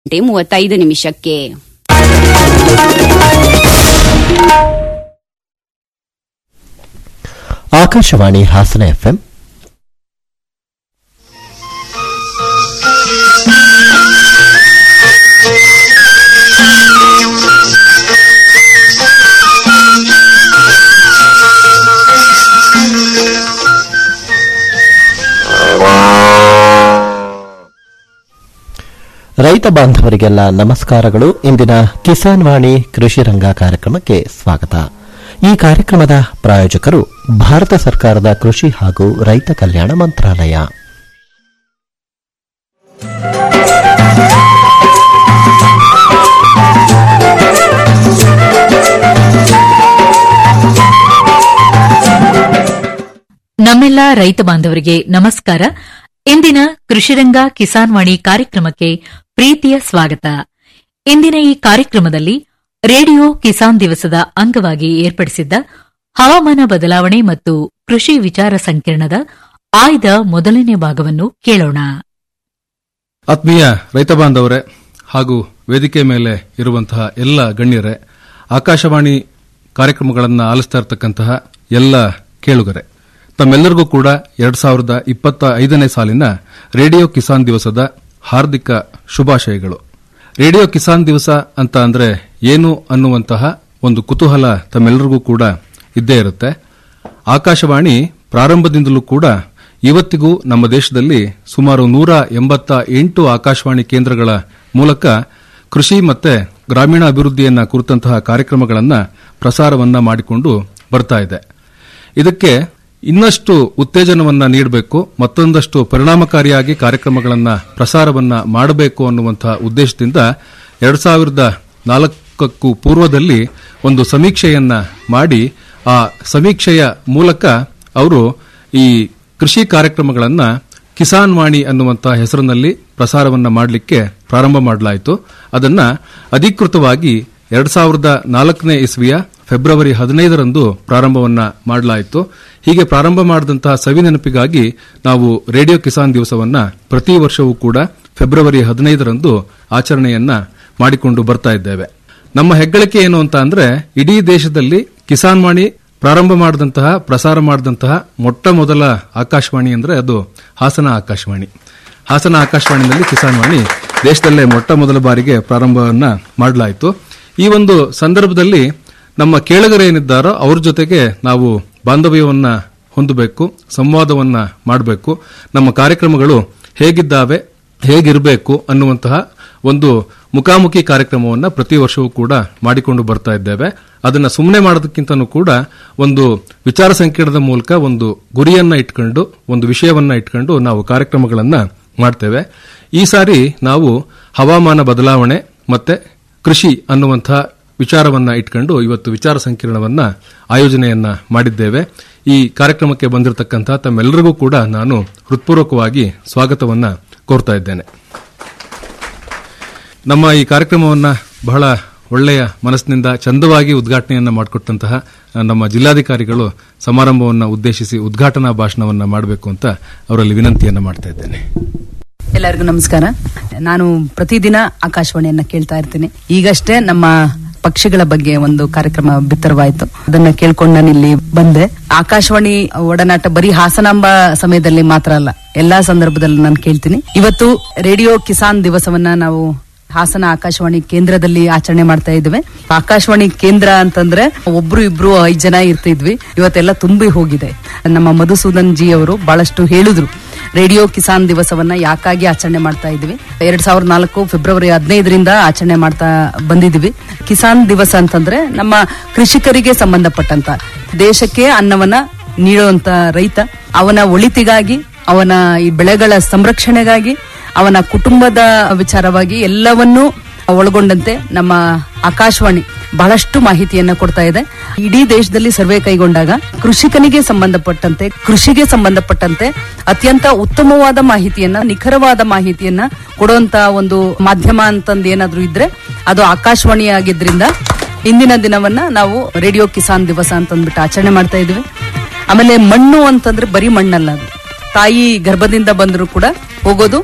ಗಂಟೆ ಮೂವತ್ತೈದು ನಿಮಿಷಕ್ಕೆ ಆಕಾಶವಾಣಿ ಹಾಸನ ಎಫ್ಎಂ ರೈತ ಬಾಂಧವರಿಗೆಲ್ಲ ನಮಸ್ಕಾರಗಳು ಇಂದಿನ ಕಿಸಾನ್ ವಾಣಿ ಕೃಷಿ ರಂಗ ಕಾರ್ಯಕ್ರಮಕ್ಕೆ ಸ್ವಾಗತ ಈ ಕಾರ್ಯಕ್ರಮದ ಪ್ರಾಯೋಜಕರು ಭಾರತ ಸರ್ಕಾರದ ಕೃಷಿ ಹಾಗೂ ರೈತ ಕಲ್ಯಾಣ ಮಂತ್ರಾಲಯ ನಮ್ಮೆಲ್ಲ ರೈತ ಬಾಂಧವರಿಗೆ ನಮಸ್ಕಾರ ಇಂದಿನ ಕೃಷಿರಂಗ ಕಿಸಾನ್ ವಾಣಿ ಕಾರ್ಯಕ್ರಮಕ್ಕೆ ಪ್ರೀತಿಯ ಸ್ವಾಗತ ಇಂದಿನ ಈ ಕಾರ್ಯಕ್ರಮದಲ್ಲಿ ರೇಡಿಯೋ ಕಿಸಾನ್ ದಿವಸದ ಅಂಗವಾಗಿ ಏರ್ಪಡಿಸಿದ್ದ ಹವಾಮಾನ ಬದಲಾವಣೆ ಮತ್ತು ಕೃಷಿ ವಿಚಾರ ಸಂಕಿರಣದ ಆಯ್ದ ಮೊದಲನೇ ಭಾಗವನ್ನು ಕೇಳೋಣ ಆತ್ಮೀಯ ರೈತ ಬಾಂಧವರೇ ಹಾಗೂ ವೇದಿಕೆ ಮೇಲೆ ಇರುವಂತಹ ಎಲ್ಲ ಗಣ್ಯರೇ ಆಕಾಶವಾಣಿ ಕಾರ್ಯಕ್ರಮಗಳನ್ನು ಆಲಿಸ್ತಾ ಇರತಕ್ಕಂತಹ ಎಲ್ಲ ಕೇಳುಗರೆ ತಮ್ಮೆಲ್ಲರಿಗೂ ಕೂಡ ಎರಡ್ ಸಾವಿರದ ಇಪ್ಪತ್ತ ಐದನೇ ಸಾಲಿನ ರೇಡಿಯೋ ಕಿಸಾನ್ ದಿವಸದ ಹಾರ್ದಿಕ ಶುಭಾಶಯಗಳು ರೇಡಿಯೋ ಕಿಸಾನ್ ದಿವಸ ಅಂತ ಅಂದ್ರೆ ಏನು ಅನ್ನುವಂತಹ ಒಂದು ಕುತೂಹಲ ತಮ್ಮೆಲ್ಲರಿಗೂ ಕೂಡ ಇದ್ದೇ ಇರುತ್ತೆ ಆಕಾಶವಾಣಿ ಪ್ರಾರಂಭದಿಂದಲೂ ಕೂಡ ಇವತ್ತಿಗೂ ನಮ್ಮ ದೇಶದಲ್ಲಿ ಸುಮಾರು ನೂರ ಎಂಬತ್ತ ಎಂಟು ಆಕಾಶವಾಣಿ ಕೇಂದ್ರಗಳ ಮೂಲಕ ಕೃಷಿ ಮತ್ತೆ ಗ್ರಾಮೀಣ ಅಭಿವೃದ್ಧಿಯನ್ನ ಕುರಿತಂತಹ ಕಾರ್ಯಕ್ರಮಗಳನ್ನು ಪ್ರಸಾರವನ್ನ ಮಾಡಿಕೊಂಡು ಬರ್ತಾ ಇದೆ ಇದಕ್ಕೆ ಇನ್ನಷ್ಟು ಉತ್ತೇಜನವನ್ನ ನೀಡಬೇಕು ಮತ್ತೊಂದಷ್ಟು ಪರಿಣಾಮಕಾರಿಯಾಗಿ ಕಾರ್ಯಕ್ರಮಗಳನ್ನ ಪ್ರಸಾರವನ್ನ ಮಾಡಬೇಕು ಅನ್ನುವಂತಹ ಉದ್ದೇಶದಿಂದ ಎರಡ್ ಸಾವಿರದ ನಾಲ್ಕಕ್ಕೂ ಪೂರ್ವದಲ್ಲಿ ಒಂದು ಸಮೀಕ್ಷೆಯನ್ನ ಮಾಡಿ ಆ ಸಮೀಕ್ಷೆಯ ಮೂಲಕ ಅವರು ಈ ಕೃಷಿ ಕಾರ್ಯಕ್ರಮಗಳನ್ನ ಕಿಸಾನ್ ವಾಣಿ ಅನ್ನುವಂತಹ ಹೆಸರಿನಲ್ಲಿ ಪ್ರಸಾರವನ್ನ ಮಾಡಲಿಕ್ಕೆ ಪ್ರಾರಂಭ ಮಾಡಲಾಯಿತು ಅದನ್ನ ಅಧಿಕೃತವಾಗಿ ಎರಡ್ ಸಾವಿರದ ನಾಲ್ಕನೇ ಇಸ್ವಿಯ ಫೆಬ್ರವರಿ ಹದಿನೈದರಂದು ಪ್ರಾರಂಭವನ್ನ ಮಾಡಲಾಯಿತು ಹೀಗೆ ಪ್ರಾರಂಭ ಮಾಡಿದಂತಹ ಸವಿ ನೆನಪಿಗಾಗಿ ನಾವು ರೇಡಿಯೋ ಕಿಸಾನ್ ದಿವಸವನ್ನ ಪ್ರತಿ ವರ್ಷವೂ ಕೂಡ ಫೆಬ್ರವರಿ ಹದಿನೈದರಂದು ಆಚರಣೆಯನ್ನ ಮಾಡಿಕೊಂಡು ಬರ್ತಾ ಇದ್ದೇವೆ ನಮ್ಮ ಹೆಗ್ಗಳಿಕೆ ಏನು ಅಂತ ಅಂದ್ರೆ ಇಡೀ ದೇಶದಲ್ಲಿ ಕಿಸಾನ್ ವಾಣಿ ಪ್ರಾರಂಭ ಮಾಡಿದಂತಹ ಪ್ರಸಾರ ಮಾಡಿದಂತಹ ಮೊಟ್ಟ ಮೊದಲ ಆಕಾಶವಾಣಿ ಅಂದ್ರೆ ಅದು ಹಾಸನ ಆಕಾಶವಾಣಿ ಹಾಸನ ಆಕಾಶವಾಣಿನಲ್ಲಿ ಕಿಸಾನ್ ವಾಣಿ ದೇಶದಲ್ಲೇ ಮೊಟ್ಟ ಮೊದಲ ಬಾರಿಗೆ ಪ್ರಾರಂಭವನ್ನ ಮಾಡಲಾಯಿತು ಈ ಒಂದು ಸಂದರ್ಭದಲ್ಲಿ ನಮ್ಮ ಕೇಳುಗರೇನಿದ್ದಾರೋ ಅವ್ರ ಜೊತೆಗೆ ನಾವು ಬಾಂಧವ್ಯವನ್ನ ಹೊಂದಬೇಕು ಸಂವಾದವನ್ನ ಮಾಡಬೇಕು ನಮ್ಮ ಕಾರ್ಯಕ್ರಮಗಳು ಹೇಗಿದ್ದಾವೆ ಹೇಗಿರಬೇಕು ಅನ್ನುವಂತಹ ಒಂದು ಮುಖಾಮುಖಿ ಕಾರ್ಯಕ್ರಮವನ್ನ ಪ್ರತಿ ವರ್ಷವೂ ಕೂಡ ಮಾಡಿಕೊಂಡು ಬರ್ತಾ ಇದ್ದೇವೆ ಅದನ್ನ ಸುಮ್ಮನೆ ಮಾಡೋದಕ್ಕಿಂತನೂ ಕೂಡ ಒಂದು ವಿಚಾರ ಸಂಕಿರಣದ ಮೂಲಕ ಒಂದು ಗುರಿಯನ್ನ ಇಟ್ಕೊಂಡು ಒಂದು ವಿಷಯವನ್ನ ಇಟ್ಕೊಂಡು ನಾವು ಕಾರ್ಯಕ್ರಮಗಳನ್ನ ಮಾಡ್ತೇವೆ ಈ ಸಾರಿ ನಾವು ಹವಾಮಾನ ಬದಲಾವಣೆ ಮತ್ತೆ ಕೃಷಿ ಅನ್ನುವಂತಹ ವಿಚಾರವನ್ನ ಇಟ್ಕೊಂಡು ಇವತ್ತು ವಿಚಾರ ಸಂಕಿರಣವನ್ನ ಆಯೋಜನೆಯನ್ನ ಮಾಡಿದ್ದೇವೆ ಈ ಕಾರ್ಯಕ್ರಮಕ್ಕೆ ಬಂದಿರತಕ್ಕಂತಹ ತಮ್ಮೆಲ್ಲರಿಗೂ ಕೂಡ ನಾನು ಹೃತ್ಪೂರ್ವಕವಾಗಿ ಸ್ವಾಗತವನ್ನ ಕೋರ್ತಾ ಇದ್ದೇನೆ ನಮ್ಮ ಈ ಕಾರ್ಯಕ್ರಮವನ್ನ ಬಹಳ ಒಳ್ಳೆಯ ಮನಸ್ಸಿನಿಂದ ಚಂದವಾಗಿ ಉದ್ಘಾಟನೆಯನ್ನ ಮಾಡಿಕೊಟ್ಟಂತಹ ನಮ್ಮ ಜಿಲ್ಲಾಧಿಕಾರಿಗಳು ಸಮಾರಂಭವನ್ನ ಉದ್ದೇಶಿಸಿ ಉದ್ಘಾಟನಾ ಭಾಷಣವನ್ನ ಮಾಡಬೇಕು ಅಂತ ಅವರಲ್ಲಿ ವಿನಂತಿಯನ್ನ ಮಾಡ್ತಾ ಇದ್ದೇನೆ ಎಲ್ಲರಿಗೂ ನಮಸ್ಕಾರ ನಾನು ಪ್ರತಿದಿನ ಆಕಾಶವಾಣಿಯನ್ನ ಕೇಳ್ತಾ ಇರ್ತೀನಿ ಈಗಷ್ಟೇ ನಮ್ಮ ಪಕ್ಷಿಗಳ ಬಗ್ಗೆ ಒಂದು ಕಾರ್ಯಕ್ರಮ ಬಿತ್ತರವಾಯಿತು ಅದನ್ನ ಕೇಳ್ಕೊಂಡು ನಾನು ಇಲ್ಲಿ ಬಂದೆ ಆಕಾಶವಾಣಿ ಒಡನಾಟ ಬರೀ ಹಾಸನಾಂಬ ಸಮಯದಲ್ಲಿ ಮಾತ್ರ ಅಲ್ಲ ಎಲ್ಲಾ ಸಂದರ್ಭದಲ್ಲಿ ನಾನು ಕೇಳ್ತೀನಿ ಇವತ್ತು ರೇಡಿಯೋ ಕಿಸಾನ್ ದಿವಸವನ್ನ ನಾವು ಹಾಸನ ಆಕಾಶವಾಣಿ ಕೇಂದ್ರದಲ್ಲಿ ಆಚರಣೆ ಮಾಡ್ತಾ ಇದ್ದೇವೆ ಆಕಾಶವಾಣಿ ಕೇಂದ್ರ ಅಂತಂದ್ರೆ ಒಬ್ರು ಇಬ್ರು ಐದ್ ಜನ ಇರ್ತಿದ್ವಿ ಇವತ್ತೆಲ್ಲ ತುಂಬಿ ಹೋಗಿದೆ ನಮ್ಮ ಮಧುಸೂದನ್ ಜಿ ಅವರು ಬಹಳಷ್ಟು ಹೇಳಿದ್ರು ರೇಡಿಯೋ ಕಿಸಾನ್ ದಿವಸವನ್ನ ಯಾಕಾಗಿ ಆಚರಣೆ ಮಾಡ್ತಾ ಇದ್ವಿ ಎರಡ್ ಸಾವಿರದ ನಾಲ್ಕು ಫೆಬ್ರವರಿ ಹದಿನೈದರಿಂದ ಆಚರಣೆ ಮಾಡ್ತಾ ಬಂದಿದ್ವಿ ಕಿಸಾನ್ ದಿವಸ ಅಂತಂದ್ರೆ ನಮ್ಮ ಕೃಷಿಕರಿಗೆ ಸಂಬಂಧಪಟ್ಟಂತ ದೇಶಕ್ಕೆ ಅನ್ನವನ್ನ ನೀಡುವಂತ ರೈತ ಅವನ ಒಳಿತಿಗಾಗಿ ಅವನ ಈ ಬೆಳೆಗಳ ಸಂರಕ್ಷಣೆಗಾಗಿ ಅವನ ಕುಟುಂಬದ ವಿಚಾರವಾಗಿ ಎಲ್ಲವನ್ನೂ ಒಳಗೊಂಡಂತೆ ನಮ್ಮ ಆಕಾಶವಾಣಿ ಬಹಳಷ್ಟು ಮಾಹಿತಿಯನ್ನ ಕೊಡ್ತಾ ಇದೆ ಇಡೀ ದೇಶದಲ್ಲಿ ಸರ್ವೆ ಕೈಗೊಂಡಾಗ ಕೃಷಿಕನಿಗೆ ಸಂಬಂಧಪಟ್ಟಂತೆ ಕೃಷಿಗೆ ಸಂಬಂಧಪಟ್ಟಂತೆ ಅತ್ಯಂತ ಉತ್ತಮವಾದ ಮಾಹಿತಿಯನ್ನ ನಿಖರವಾದ ಮಾಹಿತಿಯನ್ನ ಕೊಡುವಂತ ಒಂದು ಮಾಧ್ಯಮ ಅಂತಂದು ಏನಾದ್ರೂ ಇದ್ರೆ ಅದು ಆಕಾಶವಾಣಿ ಆಗಿದ್ರಿಂದ ಇಂದಿನ ದಿನವನ್ನ ನಾವು ರೇಡಿಯೋ ಕಿಸಾನ್ ದಿವಸ ಅಂತಂದ್ಬಿಟ್ಟು ಆಚರಣೆ ಮಾಡ್ತಾ ಇದೀವಿ ಆಮೇಲೆ ಮಣ್ಣು ಅಂತಂದ್ರೆ ಬರೀ ಮಣ್ಣಲ್ಲ ಅದು ತಾಯಿ ಗರ್ಭದಿಂದ ಬಂದರೂ ಕೂಡ ಹೋಗೋದು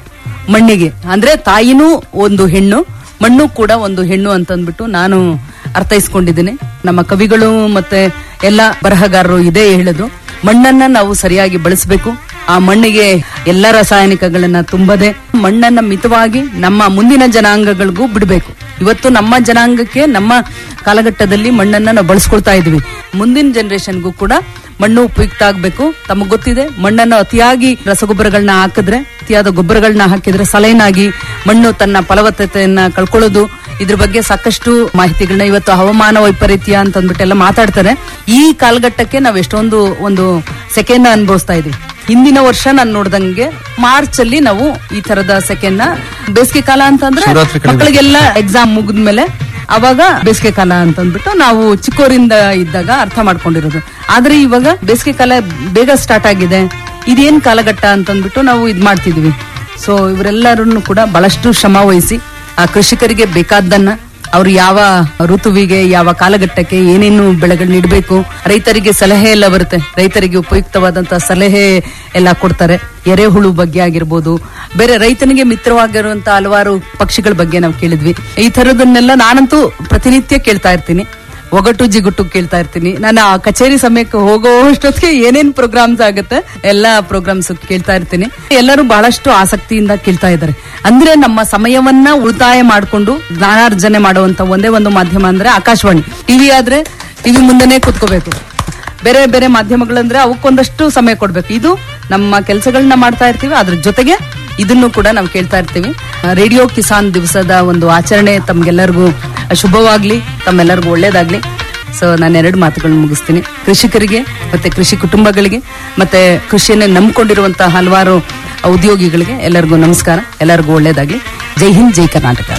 ಮಣ್ಣಿಗೆ ಅಂದ್ರೆ ತಾಯಿನೂ ಒಂದು ಹೆಣ್ಣು ಮಣ್ಣು ಕೂಡ ಒಂದು ಹೆಣ್ಣು ಅಂತಂದ್ಬಿಟ್ಟು ನಾನು ಅರ್ಥೈಸ್ಕೊಂಡಿದ್ದೀನಿ ನಮ್ಮ ಕವಿಗಳು ಮತ್ತೆ ಎಲ್ಲ ಬರಹಗಾರರು ಇದೇ ಹೇಳೋದು ಮಣ್ಣನ್ನ ನಾವು ಸರಿಯಾಗಿ ಬಳಸಬೇಕು ಆ ಮಣ್ಣಿಗೆ ಎಲ್ಲ ರಾಸಾಯನಿಕಗಳನ್ನ ತುಂಬದೆ ಮಣ್ಣನ್ನ ಮಿತವಾಗಿ ನಮ್ಮ ಮುಂದಿನ ಜನಾಂಗಗಳಿಗೂ ಬಿಡಬೇಕು ಇವತ್ತು ನಮ್ಮ ಜನಾಂಗಕ್ಕೆ ನಮ್ಮ ಕಾಲಘಟ್ಟದಲ್ಲಿ ಮಣ್ಣನ್ನ ನಾವು ಬಳಸ್ಕೊಳ್ತಾ ಇದೀವಿ ಮುಂದಿನ ಜನರೇಷನ್ಗೂ ಕೂಡ ಮಣ್ಣು ಉಪಯುಕ್ತ ಆಗ್ಬೇಕು ತಮಗ್ ಗೊತ್ತಿದೆ ಮಣ್ಣನ್ನು ಅತಿಯಾಗಿ ರಸಗೊಬ್ಬರಗಳನ್ನ ಹಾಕಿದ್ರೆ ಅತಿಯಾದ ಗೊಬ್ಬರಗಳನ್ನ ಹಾಕಿದ್ರೆ ಸಲೈನಾಗಿ ಮಣ್ಣು ತನ್ನ ಫಲವತ್ತತೆಯನ್ನ ಕಳ್ಕೊಳ್ಳೋದು ಇದ್ರ ಬಗ್ಗೆ ಸಾಕಷ್ಟು ಮಾಹಿತಿಗಳನ್ನ ಇವತ್ತು ಹವಾಮಾನ ವೈಪರೀತ್ಯ ಅಂತ ಅಂದ್ಬಿಟ್ಟೆಲ್ಲ ಮಾತಾಡ್ತಾರೆ ಈ ಕಾಲಘಟ್ಟಕ್ಕೆ ನಾವ್ ಎಷ್ಟೊಂದು ಒಂದು ಸೆಕೆಂಡ್ ಅನುಭವಿಸ್ತಾ ಇದೀವಿ ಹಿಂದಿನ ವರ್ಷ ನಾನು ನೋಡ್ದಂಗೆ ಮಾರ್ಚ್ ಅಲ್ಲಿ ನಾವು ಈ ತರದ ಸೆಕೆಂಡ್ ಬೇಸಿಗೆ ಕಾಲ ಅಂತಂದ್ರೆ ಶಿವರಾತ್ರಿ ಕಡಿಮೆ. ಮಕ್ಕಳಿಗೆಲ್ಲ ಎಕ್ಸಾಮ್ ಮುಗಿದ್ಮೇಲೆ ಅವಾಗ ಬೇಸಿಗೆ ಕಾಲ ಅಂತ ಅಂದ್ಬಿಟ್ಟು ನಾವು ಚಿಕ್ಕವರಿಂದ ಇದ್ದಾಗ ಅರ್ಥ ಮಾಡ್ಕೊಂಡಿರೋದು ಆದ್ರೆ ಇವಾಗ ಬೇಸಿಗೆ ಕಾಲ ಬೇಗ ಸ್ಟಾರ್ಟ್ ಆಗಿದೆ ಇದೇನ್ ಕಾಲಘಟ್ಟ ಅಂತ ಅಂದ್ಬಿಟ್ಟು ನಾವು ಇದ್ ಮಾಡ್ತಿದ್ವಿ ಸೊ ಇವರೆಲ್ಲರನ್ನು ಕೂಡ ಬಹಳಷ್ಟು ಶ್ರಮ ವಹಿಸಿ ಆ ಕೃಷಿಕರಿಗೆ ಬೇಕಾದ್ದನ್ನ ಅವ್ರು ಯಾವ ಋತುವಿಗೆ ಯಾವ ಕಾಲಘಟ್ಟಕ್ಕೆ ಏನೇನು ಬೆಳೆಗಳು ನೀಡಬೇಕು ರೈತರಿಗೆ ಸಲಹೆ ಎಲ್ಲ ಬರುತ್ತೆ ರೈತರಿಗೆ ಉಪಯುಕ್ತವಾದಂತಹ ಸಲಹೆ ಎಲ್ಲ ಕೊಡ್ತಾರೆ ಎರೆಹುಳು ಬಗ್ಗೆ ಆಗಿರ್ಬೋದು ಬೇರೆ ರೈತನಿಗೆ ಮಿತ್ರವಾಗಿರುವಂತಹ ಹಲವಾರು ಪಕ್ಷಿಗಳ ಬಗ್ಗೆ ನಾವು ಕೇಳಿದ್ವಿ ಈ ತರದನ್ನೆಲ್ಲ ನಾನಂತೂ ಪ್ರತಿನಿತ್ಯ ಕೇಳ್ತಾ ಇರ್ತೀನಿ ಒಗಟು ಜಿಗುಟು ಕೇಳ್ತಾ ಇರ್ತೀನಿ ನಾನು ಆ ಕಚೇರಿ ಸಮಯಕ್ಕೆ ಹೋಗೋ ಅಷ್ಟೊತ್ತಿಗೆ ಏನೇನ್ ಪ್ರೋಗ್ರಾಮ್ಸ್ ಆಗುತ್ತೆ ಎಲ್ಲಾ ಪ್ರೋಗ್ರಾಮ್ಸ್ ಕೇಳ್ತಾ ಇರ್ತೀನಿ ಎಲ್ಲರೂ ಬಹಳಷ್ಟು ಆಸಕ್ತಿಯಿಂದ ಕೇಳ್ತಾ ಇದ್ದಾರೆ ಅಂದ್ರೆ ನಮ್ಮ ಸಮಯವನ್ನ ಉಳಿತಾಯ ಮಾಡಿಕೊಂಡು ಜ್ಞಾನಾರ್ಜನೆ ಮಾಡುವಂತ ಒಂದೇ ಒಂದು ಮಾಧ್ಯಮ ಅಂದ್ರೆ ಆಕಾಶವಾಣಿ ಟಿವಿ ಆದ್ರೆ ಟಿವಿ ಮುಂದೆನೆ ಕೂತ್ಕೋಬೇಕು ಬೇರೆ ಬೇರೆ ಮಾಧ್ಯಮಗಳಂದ್ರೆ ಅವಕ್ಕೊಂದಷ್ಟು ಸಮಯ ಕೊಡ್ಬೇಕು ಇದು ನಮ್ಮ ಕೆಲಸಗಳನ್ನ ಮಾಡ್ತಾ ಇರ್ತೀವಿ ಅದ್ರ ಜೊತೆಗೆ ಇದನ್ನು ಕೂಡ ನಾವು ಕೇಳ್ತಾ ಇರ್ತೀವಿ ಆ, ರೇಡಿಯೋ ಕಿಸಾನ್ ದಿವಸದ ಒಂದು ಆಚರಣೆ ತಮ್ಗೆಲ್ಲರಿಗೂ ಶುಭವಾಗ್ಲಿ ತಮ್ಮೆಲ್ಲರಿಗೂ ಒಳ್ಳೇದಾಗ್ಲಿ ಸೊ ನಾನು ಎರಡು ಮಾತುಗಳನ್ನ ಮುಗಿಸ್ತೀನಿ ಕೃಷಿಕರಿಗೆ ಮತ್ತೆ ಕೃಷಿ ಕುಟುಂಬಗಳಿಗೆ ಮತ್ತೆ ಕೃಷಿಯನ್ನೇ ನಂಬ್ಕೊಂಡಿರುವಂತಹ ಹಲವಾರು ಉದ್ಯೋಗಿಗಳಿಗೆ ಎಲ್ಲರಿಗೂ ನಮಸ್ಕಾರ ಎಲ್ಲರಿಗೂ ಒಳ್ಳೇದಾಗ್ಲಿ ಜೈ ಹಿಂದ್ ಜೈ ಕರ್ನಾಟಕ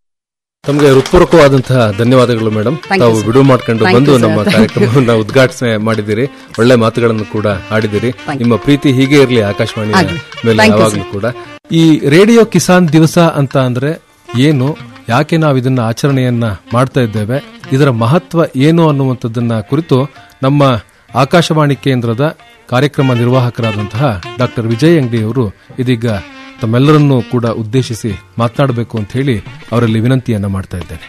ತಮಗೆ ಹೃತ್ಪೂರ್ವಕವಾದಂತಹ ಧನ್ಯವಾದಗಳು ಮೇಡಮ್ Thank you, ತಾವು sir. ಬಿಡುವು ಮಾಡ್ಕೊಂಡು Thank ಬಂದು you, sir. ನಮ್ಮ Thank you. ಕಾರ್ಯಕ್ರಮವನ್ನು ಉದ್ಘಾಟನೆ ಮಾಡಿದಿರಿ ಒಳ್ಳೆ ಮಾತುಗಳನ್ನು ಕೂಡ ಆಡಿದಿರಿ ನಿಮ್ಮ ಪ್ರೀತಿ ಹೀಗೆ ಇರಲಿ ಆಕಾಶವಾಣಿ ಆಗ್ಲಿ. ಮೇಲೆ Thank you, ಯಾವಾಗ್ಲೂ ಕೂಡ ಈ ರೇಡಿಯೋ ಕಿಸಾನ್ ದಿವಸ ಅಂತ ಅಂದ್ರೆ ಏನು ಯಾಕೆ ನಾವು ಇದನ್ನ ಆಚರಣೆಯನ್ನ ಮಾಡ್ತಾ ಇದ್ದೇವೆ ಇದರ ಮಹತ್ವ ಏನು ಅನ್ನುವಂಥದ್ದನ್ನ ಕುರಿತು ನಮ್ಮ ಆಕಾಶವಾಣಿ ಕೇಂದ್ರದ ಕಾರ್ಯಕ್ರಮ ನಿರ್ವಾಹಕರಾದಂತಹ ಡಾಕ್ಟರ್ ವಿಜಯ್ ಅಂಗಡಿ ಅವರು ಇದೀಗ ತಮ್ಮೆಲ್ಲರನ್ನೂ ಕೂಡ ಉದ್ದೇಶಿಸಿ ಮಾತನಾಡಬೇಕು ಅಂತ ಹೇಳಿ ಅವರಲ್ಲಿ ವಿನಂತಿಯನ್ನ ಮಾಡ್ತಾ ಇದ್ದೇನೆ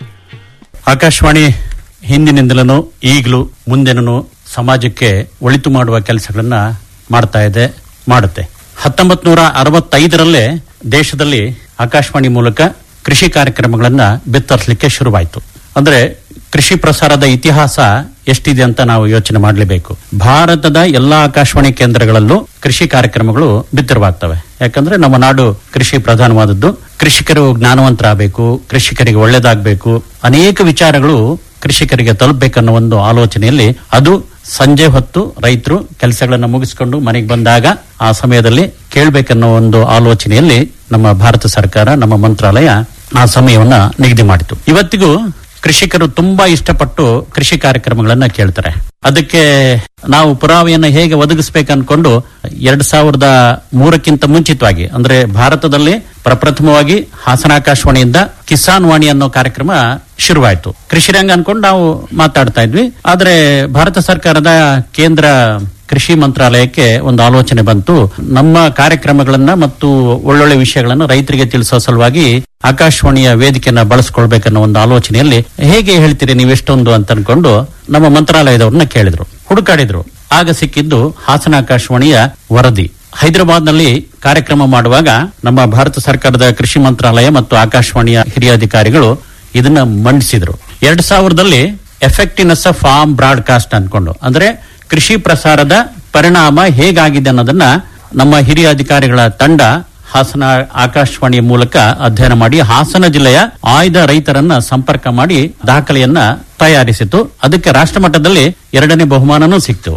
ಆಕಾಶವಾಣಿ ಹಿಂದಿನಿಂದಲೂ ಈಗಲೂ ಮುಂದೆನೂ ಸಮಾಜಕ್ಕೆ ಒಳಿತು ಮಾಡುವ ಕೆಲಸಗಳನ್ನ ಮಾಡ್ತಾ ಇದೆ ಮಾಡುತ್ತೆ ಹತ್ತೊಂಬತ್ ನೂರ ಅರವತ್ತೈದರಲ್ಲೇ ದೇಶದಲ್ಲಿ ಆಕಾಶವಾಣಿ ಮೂಲಕ ಕೃಷಿ ಕಾರ್ಯಕ್ರಮಗಳನ್ನ ಬಿತ್ತರಿಸಲಿಕ್ಕೆ ಶುರುವಾಯಿತು ಅಂದ್ರೆ ಕೃಷಿ ಪ್ರಸಾರದ ಇತಿಹಾಸ ಎಷ್ಟಿದೆ ಅಂತ ನಾವು ಯೋಚನೆ ಮಾಡಲೇಬೇಕು ಭಾರತದ ಎಲ್ಲಾ ಆಕಾಶವಾಣಿ ಕೇಂದ್ರಗಳಲ್ಲೂ ಕೃಷಿ ಕಾರ್ಯಕ್ರಮಗಳು ಬಿತ್ತರವಾಗ್ತವೆ ಯಾಕಂದ್ರೆ ನಮ್ಮ ನಾಡು ಕೃಷಿ ಪ್ರಧಾನವಾದದ್ದು ಕೃಷಿಕರು ಜ್ಞಾನವಂತರಾಗಬೇಕು ಕೃಷಿಕರಿಗೆ ಒಳ್ಳೇದಾಗಬೇಕು ಅನೇಕ ವಿಚಾರಗಳು ಕೃಷಿಕರಿಗೆ ತಲುಪಬೇಕನ್ನೋ ಒಂದು ಆಲೋಚನೆಯಲ್ಲಿ ಅದು ಸಂಜೆ ಹೊತ್ತು ರೈತರು ಕೆಲಸಗಳನ್ನು ಮುಗಿಸಿಕೊಂಡು ಮನೆಗೆ ಬಂದಾಗ ಆ ಸಮಯದಲ್ಲಿ ಕೇಳಬೇಕನ್ನೋ ಒಂದು ಆಲೋಚನೆಯಲ್ಲಿ ನಮ್ಮ ಭಾರತ ಸರ್ಕಾರ ನಮ್ಮ ಮಂತ್ರಾಲಯ ಆ ಸಮಯವನ್ನ ನಿಗದಿ ಮಾಡಿತು ಇವತ್ತಿಗೂ ಕೃಷಿಕರು ತುಂಬಾ ಇಷ್ಟಪಟ್ಟು ಕೃಷಿ ಕಾರ್ಯಕ್ರಮಗಳನ್ನ ಕೇಳ್ತಾರೆ ಅದಕ್ಕೆ ನಾವು ಪುರಾವೆಯನ್ನ ಹೇಗೆ ಒದಗಿಸಬೇಕು ಅನ್ಕೊಂಡು ಎರಡ್ ಸಾವಿರದ ಮೂರಕ್ಕಿಂತ ಮುಂಚಿತವಾಗಿ ಅಂದ್ರೆ ಭಾರತದಲ್ಲಿ ಪ್ರಪ್ರಥಮವಾಗಿ ಹಾಸನ ಆಕಾಶವಾಣಿಯಿಂದ ಕಿಸಾನ್ ವಾಣಿ ಅನ್ನೋ ಕಾರ್ಯಕ್ರಮ ಶುರುವಾಯಿತು ಕೃಷಿ ರಂಗ ಅನ್ಕೊಂಡು ನಾವು ಮಾತಾಡ್ತಾ ಇದ್ವಿ ಆದ್ರೆ ಭಾರತ ಸರ್ಕಾರದ ಕೇಂದ್ರ ಕೃಷಿ ಮಂತ್ರಾಲಯಕ್ಕೆ ಒಂದು ಆಲೋಚನೆ ಬಂತು ನಮ್ಮ ಕಾರ್ಯಕ್ರಮಗಳನ್ನ ಮತ್ತು ಒಳ್ಳೊಳ್ಳೆ ವಿಷಯಗಳನ್ನ ರೈತರಿಗೆ ತಿಳಿಸೋ ಸಲುವಾಗಿ ಆಕಾಶವಾಣಿಯ ವೇದಿಕೆಯನ್ನ ಬಳಸ್ಕೊಳ್ಬೇಕನ್ನೋ ಒಂದು ಆಲೋಚನೆಯಲ್ಲಿ ಹೇಗೆ ಹೇಳ್ತೀರಿ ನೀವೆಷ್ಟೊಂದು ಅಂತ ಅನ್ಕೊಂಡು ನಮ್ಮ ಮಂತ್ರಾಲಯದವ್ರನ್ನ ಕೇಳಿದ್ರು ಹುಡುಕಾಡಿದ್ರು ಆಗ ಸಿಕ್ಕಿದ್ದು ಹಾಸನ ಆಕಾಶವಾಣಿಯ ವರದಿ ಹೈದರಾಬಾದ್ ನಲ್ಲಿ ಕಾರ್ಯಕ್ರಮ ಮಾಡುವಾಗ ನಮ್ಮ ಭಾರತ ಸರ್ಕಾರದ ಕೃಷಿ ಮಂತ್ರಾಲಯ ಮತ್ತು ಆಕಾಶವಾಣಿಯ ಹಿರಿಯ ಅಧಿಕಾರಿಗಳು ಇದನ್ನ ಮಂಡಿಸಿದ್ರು ಎರಡ್ ಸಾವಿರದಲ್ಲಿ ಎಫೆಕ್ಟಿವ್ನೆಸ್ ಆಫ್ ಫಾರ್ಮ್ ಬ್ರಾಡ್ಕಾಸ್ಟ್ ಅನ್ಕೊಂಡು ಅಂದ್ರೆ ಕೃಷಿ ಪ್ರಸಾರದ ಪರಿಣಾಮ ಹೇಗಾಗಿದೆ ಅನ್ನೋದನ್ನ ನಮ್ಮ ಹಿರಿಯ ಅಧಿಕಾರಿಗಳ ತಂಡ ಹಾಸನ ಆಕಾಶವಾಣಿಯ ಮೂಲಕ ಅಧ್ಯಯನ ಮಾಡಿ ಹಾಸನ ಜಿಲ್ಲೆಯ ಆಯ್ದ ರೈತರನ್ನ ಸಂಪರ್ಕ ಮಾಡಿ ದಾಖಲೆಯನ್ನ ತಯಾರಿಸಿತು ಅದಕ್ಕೆ ರಾಷ್ಟ್ರ ಮಟ್ಟದಲ್ಲಿ ಎರಡನೇ ಬಹುಮಾನನೂ ಸಿಕ್ತು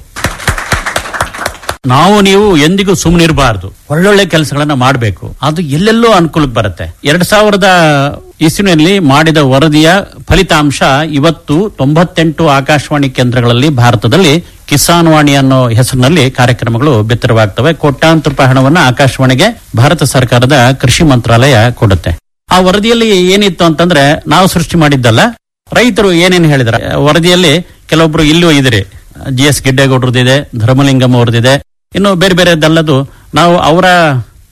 ನಾವು ನೀವು ಎಂದಿಗೂ ಸುಮ್ಮನಿರಬಾರದು ಒಳ್ಳೊಳ್ಳೆ ಕೆಲಸಗಳನ್ನ ಮಾಡಬೇಕು ಅದು ಎಲ್ಲೆಲ್ಲೋ ಅನುಕೂಲಕ್ಕೆ ಬರುತ್ತೆ ಎರಡ್ ಸಾವಿರದ ಇಸ್ವಿನಲ್ಲಿ ಮಾಡಿದ ವರದಿಯ ಫಲಿತಾಂಶ ಇವತ್ತು ತೊಂಬತ್ತೆಂಟು ಆಕಾಶವಾಣಿ ಕೇಂದ್ರಗಳಲ್ಲಿ ಭಾರತದಲ್ಲಿ ಕಿಸಾನ್ ವಾಣಿ ಅನ್ನೋ ಹೆಸರಿನಲ್ಲಿ ಕಾರ್ಯಕ್ರಮಗಳು ಬಿತ್ತರವಾಗ್ತವೆ ಕೋಟ್ಯಾಂತರ ರೂಪಾಯಿ ಹಣವನ್ನ ಆಕಾಶವಾಣಿಗೆ ಭಾರತ ಸರ್ಕಾರದ ಕೃಷಿ ಮಂತ್ರಾಲಯ ಕೊಡುತ್ತೆ ಆ ವರದಿಯಲ್ಲಿ ಏನಿತ್ತು ಅಂತಂದ್ರೆ ನಾವು ಸೃಷ್ಟಿ ಮಾಡಿದ್ದಲ್ಲ ರೈತರು ಏನೇನು ಹೇಳಿದಾರೆ ವರದಿಯಲ್ಲಿ ಕೆಲವೊಬ್ರು ಇಲ್ಲೂ ಇದಿರಿ ಜಿ ಎಸ್ ಗಿಡ್ಡೇಗೌಡ್ರದಿದೆ ಧರ್ಮಲಿಂಗಂ ಅವ್ರದ್ದಿದೆ ಇನ್ನು ಬೇರೆ ಬೇರೆದಲ್ಲದು ನಾವು ಅವರ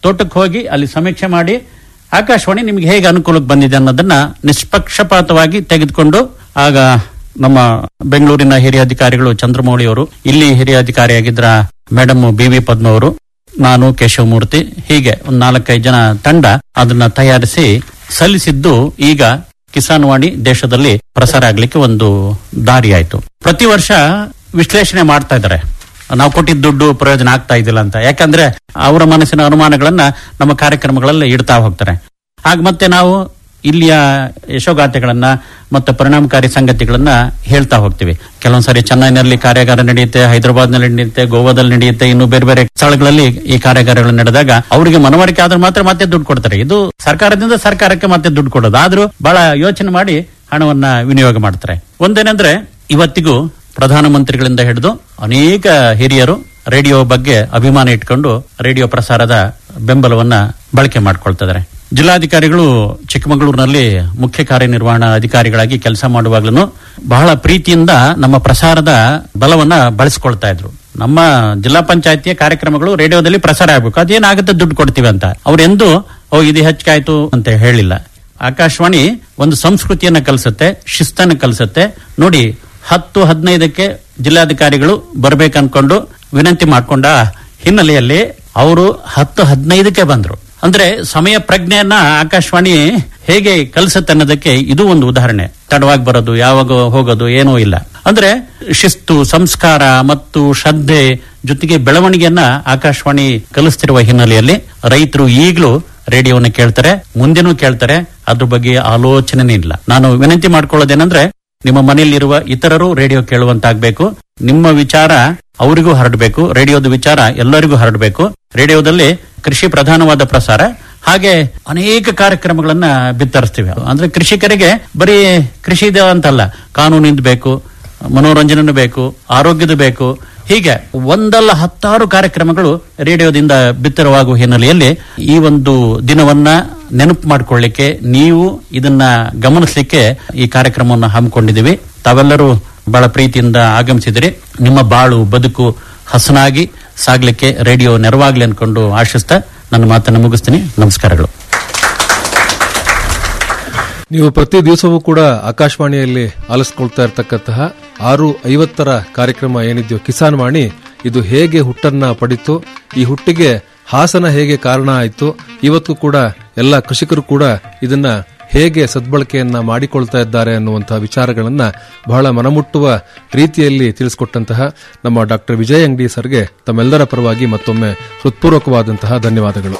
ತೋಟಕ್ಕೆ ಹೋಗಿ ಅಲ್ಲಿ ಸಮೀಕ್ಷೆ ಮಾಡಿ ಆಕಾಶವಾಣಿ ನಿಮ್ಗೆ ಹೇಗೆ ಅನುಕೂಲಕ್ಕೆ ಬಂದಿದೆ ಅನ್ನೋದನ್ನ ನಿಷ್ಪಕ್ಷಪಾತವಾಗಿ ತೆಗೆದುಕೊಂಡು ಆಗ ನಮ್ಮ ಬೆಂಗಳೂರಿನ ಹಿರಿಯ ಅಧಿಕಾರಿಗಳು ಚಂದ್ರಮೌಳಿ ಅವರು ಇಲ್ಲಿ ಹಿರಿಯ ಅಧಿಕಾರಿಯಾಗಿದ್ರ ಮೇಡಮ್ ಬಿ ವಿ ಪದ್ಮ ಅವರು ನಾನು ಕೇಶವಮೂರ್ತಿ ಹೀಗೆ ಒಂದು ನಾಲ್ಕೈದು ಜನ ತಂಡ ಅದನ್ನ ತಯಾರಿಸಿ ಸಲ್ಲಿಸಿದ್ದು ಈಗ ಕಿಸಾನ್ ವಾಣಿ ದೇಶದಲ್ಲಿ ಪ್ರಸಾರ ಆಗ್ಲಿಕ್ಕೆ ಒಂದು ದಾರಿ ಆಯ್ತು ಪ್ರತಿ ವರ್ಷ ವಿಶ್ಲೇಷಣೆ ಮಾಡ್ತಾ ಇದ್ದಾರೆ ನಾವು ಕೊಟ್ಟಿದ್ದ ದುಡ್ಡು ಪ್ರಯೋಜನ ಆಗ್ತಾ ಇದ್ದಿಲ್ಲ ಅಂತ ಯಾಕಂದ್ರೆ ಅವರ ಮನಸ್ಸಿನ ಅನುಮಾನಗಳನ್ನ ನಮ್ಮ ಕಾರ್ಯಕ್ರಮಗಳಲ್ಲಿ ಇಡ್ತಾ ಹೋಗ್ತಾರೆ ಆಗ ಮತ್ತೆ ನಾವು ಇಲ್ಲಿಯ ಯಶೋಗಾಥೆಗಳನ್ನ ಮತ್ತೆ ಪರಿಣಾಮಕಾರಿ ಸಂಗತಿಗಳನ್ನ ಹೇಳ್ತಾ ಹೋಗ್ತೀವಿ ಕೆಲವೊಂದ್ಸರಿ ಚೆನ್ನೈನಲ್ಲಿ ಕಾರ್ಯಾಗಾರ ನಡೆಯುತ್ತೆ ಹೈದರಾಬಾದ್ ನಲ್ಲಿ ನಡೆಯುತ್ತೆ ಗೋವಾದಲ್ಲಿ ನಡೆಯುತ್ತೆ ಇನ್ನು ಬೇರೆ ಬೇರೆ ಸ್ಥಳಗಳಲ್ಲಿ ಈ ಕಾರ್ಯಾಗಾರಗಳು ನಡೆದಾಗ ಅವರಿಗೆ ಮನವರಿಕೆ ಆದ್ರೆ ಮಾತ್ರ ಮತ್ತೆ ದುಡ್ಡು ಕೊಡ್ತಾರೆ ಇದು ಸರ್ಕಾರದಿಂದ ಸರ್ಕಾರಕ್ಕೆ ಮತ್ತೆ ದುಡ್ಡು ಕೊಡೋದು ಆದ್ರೂ ಬಹಳ ಯೋಚನೆ ಮಾಡಿ ಹಣವನ್ನ ವಿನಿಯೋಗ ಮಾಡ್ತಾರೆ ಒಂದೇನೆಂದ್ರೆ ಇವತ್ತಿಗೂ ಪ್ರಧಾನಮಂತ್ರಿಗಳಿಂದ ಹಿಡಿದು ಅನೇಕ ಹಿರಿಯರು ರೇಡಿಯೋ ಬಗ್ಗೆ ಅಭಿಮಾನ ಇಟ್ಕೊಂಡು ರೇಡಿಯೋ ಪ್ರಸಾರದ ಬೆಂಬಲವನ್ನ ಬಳಕೆ ಮಾಡ್ಕೊಳ್ತಿದ್ದಾರೆ ಜಿಲ್ಲಾಧಿಕಾರಿಗಳು ಚಿಕ್ಕಮಗಳೂರಿನಲ್ಲಿ ಮುಖ್ಯ ಕಾರ್ಯನಿರ್ವಹಣಾ ಅಧಿಕಾರಿಗಳಾಗಿ ಕೆಲಸ ಮಾಡುವಾಗ್ಲೂ ಬಹಳ ಪ್ರೀತಿಯಿಂದ ನಮ್ಮ ಪ್ರಸಾರದ ಬಲವನ್ನ ಬಳಸ್ಕೊಳ್ತಾ ಇದ್ರು ನಮ್ಮ ಜಿಲ್ಲಾ ಪಂಚಾಯತಿಯ ಕಾರ್ಯಕ್ರಮಗಳು ರೇಡಿಯೋದಲ್ಲಿ ಪ್ರಸಾರ ಆಗ್ಬೇಕು ಅದೇನಾಗುತ್ತೆ ದುಡ್ಡು ಕೊಡ್ತೀವಿ ಅಂತ ಅವ್ರೆಂದು ಓ ಇದು ಹೆಚ್ಚಾಯ್ತು ಅಂತ ಹೇಳಿಲ್ಲ ಆಕಾಶವಾಣಿ ಒಂದು ಸಂಸ್ಕೃತಿಯನ್ನ ಕಲಿಸುತ್ತೆ ಶಿಸ್ತನ್ನ ಕಲಿಸುತ್ತೆ ನೋಡಿ ಹತ್ತು ಹದಿನೈದಕ್ಕೆ ಜಿಲ್ಲಾಧಿಕಾರಿಗಳು ಬರ್ಬೇಕನ್ಕೊಂಡು ವಿನಂತಿ ಮಾಡ್ಕೊಂಡ ಹಿನ್ನೆಲೆಯಲ್ಲಿ ಅವರು ಹತ್ತು ಹದಿನೈದಕ್ಕೆ ಬಂದ್ರು ಅಂದ್ರೆ ಸಮಯ ಪ್ರಜ್ಞೆಯನ್ನ ಆಕಾಶವಾಣಿ ಹೇಗೆ ಕಲಿಸುತ್ತೆ ಅನ್ನೋದಕ್ಕೆ ಇದು ಒಂದು ಉದಾಹರಣೆ ತಡವಾಗಿ ಬರೋದು ಯಾವಾಗ ಹೋಗೋದು ಏನೂ ಇಲ್ಲ ಅಂದ್ರೆ ಶಿಸ್ತು ಸಂಸ್ಕಾರ ಮತ್ತು ಶ್ರದ್ಧೆ ಜೊತೆಗೆ ಬೆಳವಣಿಗೆಯನ್ನ ಆಕಾಶವಾಣಿ ಕಲಿಸ್ತಿರುವ ಹಿನ್ನೆಲೆಯಲ್ಲಿ ರೈತರು ಈಗಲೂ ರೇಡಿಯೋನ ಕೇಳ್ತಾರೆ ಮುಂದೆನೂ ಕೇಳ್ತಾರೆ ಅದ್ರ ಬಗ್ಗೆ ಆಲೋಚನೆನೇ ಇಲ್ಲ ನಾನು ವಿನಂತಿ ಮಾಡ್ಕೊಳ್ಳೋದೇನಂದ್ರೆ ನಿಮ್ಮ ಮನೆಯಲ್ಲಿರುವ ಇತರರು ರೇಡಿಯೋ ಕೇಳುವಂತಾಗಬೇಕು ನಿಮ್ಮ ವಿಚಾರ ಅವರಿಗೂ ಹರಡಬೇಕು ರೇಡಿಯೋದ ವಿಚಾರ ಎಲ್ಲರಿಗೂ ಹರಡಬೇಕು ರೇಡಿಯೋದಲ್ಲಿ ಕೃಷಿ ಪ್ರಧಾನವಾದ ಪ್ರಸಾರ ಹಾಗೆ ಅನೇಕ ಕಾರ್ಯಕ್ರಮಗಳನ್ನ ಬಿತ್ತರಿಸ್ತೀವಿ ಅಂದ್ರೆ ಕೃಷಿಕರಿಗೆ ಬರೀ ಕೃಷಿ ಅಂತಲ್ಲ ಕಾನೂನಿಂದ ಬೇಕು ಮನೋರಂಜನೆ ಬೇಕು ಆರೋಗ್ಯದ ಬೇಕು ಹೀಗೆ ಒಂದಲ್ಲ ಹತ್ತಾರು ಕಾರ್ಯಕ್ರಮಗಳು ರೇಡಿಯೋದಿಂದ ಬಿತ್ತರವಾಗುವ ಹಿನ್ನೆಲೆಯಲ್ಲಿ ಈ ಒಂದು ದಿನವನ್ನ ನೆನಪು ಮಾಡಿಕೊಳ್ಳಿಕ್ಕೆ ನೀವು ಇದನ್ನ ಗಮನಿಸಲಿಕ್ಕೆ ಈ ಕಾರ್ಯಕ್ರಮವನ್ನು ಹಮ್ಮಿಕೊಂಡಿದ್ದೀವಿ ತಾವೆಲ್ಲರೂ ಬಹಳ ಪ್ರೀತಿಯಿಂದ ಆಗಮಿಸಿದಿರಿ ನಿಮ್ಮ ಬಾಳು ಬದುಕು ಹಸನಾಗಿ ಸಾಗ್ಲಿಕ್ಕೆ ರೇಡಿಯೋ ನೆರವಾಗ್ಲಿ ಅನ್ಕೊಂಡು ಆಶಿಸ್ತಾ ನನ್ನ ಮಾತನ್ನು ಮುಗಿಸ್ತೀನಿ ನಮಸ್ಕಾರಗಳು ನೀವು ಪ್ರತಿ ದಿವಸವೂ ಕೂಡ ಆಕಾಶವಾಣಿಯಲ್ಲಿ ಆಲಿಸ್ಕೊಳ್ತಾ ಇರತಕ್ಕಂತಹ ಆರು ಐವತ್ತರ ಕಾರ್ಯಕ್ರಮ ಏನಿದೆಯೋ ಕಿಸಾನ್ ವಾಣಿ ಇದು ಹೇಗೆ ಹುಟ್ಟನ್ನ ಪಡಿತು ಈ ಹುಟ್ಟಿಗೆ ಹಾಸನ ಹೇಗೆ ಕಾರಣ ಆಯಿತು ಇವತ್ತು ಕೂಡ ಎಲ್ಲ ಕೃಷಿಕರು ಕೂಡ ಇದನ್ನ ಹೇಗೆ ಸದ್ಬಳಕೆಯನ್ನ ಮಾಡಿಕೊಳ್ತಾ ಇದ್ದಾರೆ ಅನ್ನುವಂತಹ ವಿಚಾರಗಳನ್ನ ಬಹಳ ಮನಮುಟ್ಟುವ ರೀತಿಯಲ್ಲಿ ತಿಳಿಸಿಕೊಟ್ಟಂತಹ ನಮ್ಮ ಡಾಕ್ಟರ್ ವಿಜಯ್ ಅಂಗಡಿ ಸರ್ಗೆ ತಮ್ಮೆಲ್ಲರ ಪರವಾಗಿ ಮತ್ತೊಮ್ಮೆ ಹೃತ್ಪೂರ್ವಕವಾದಂತಹ ಧನ್ಯವಾದಗಳು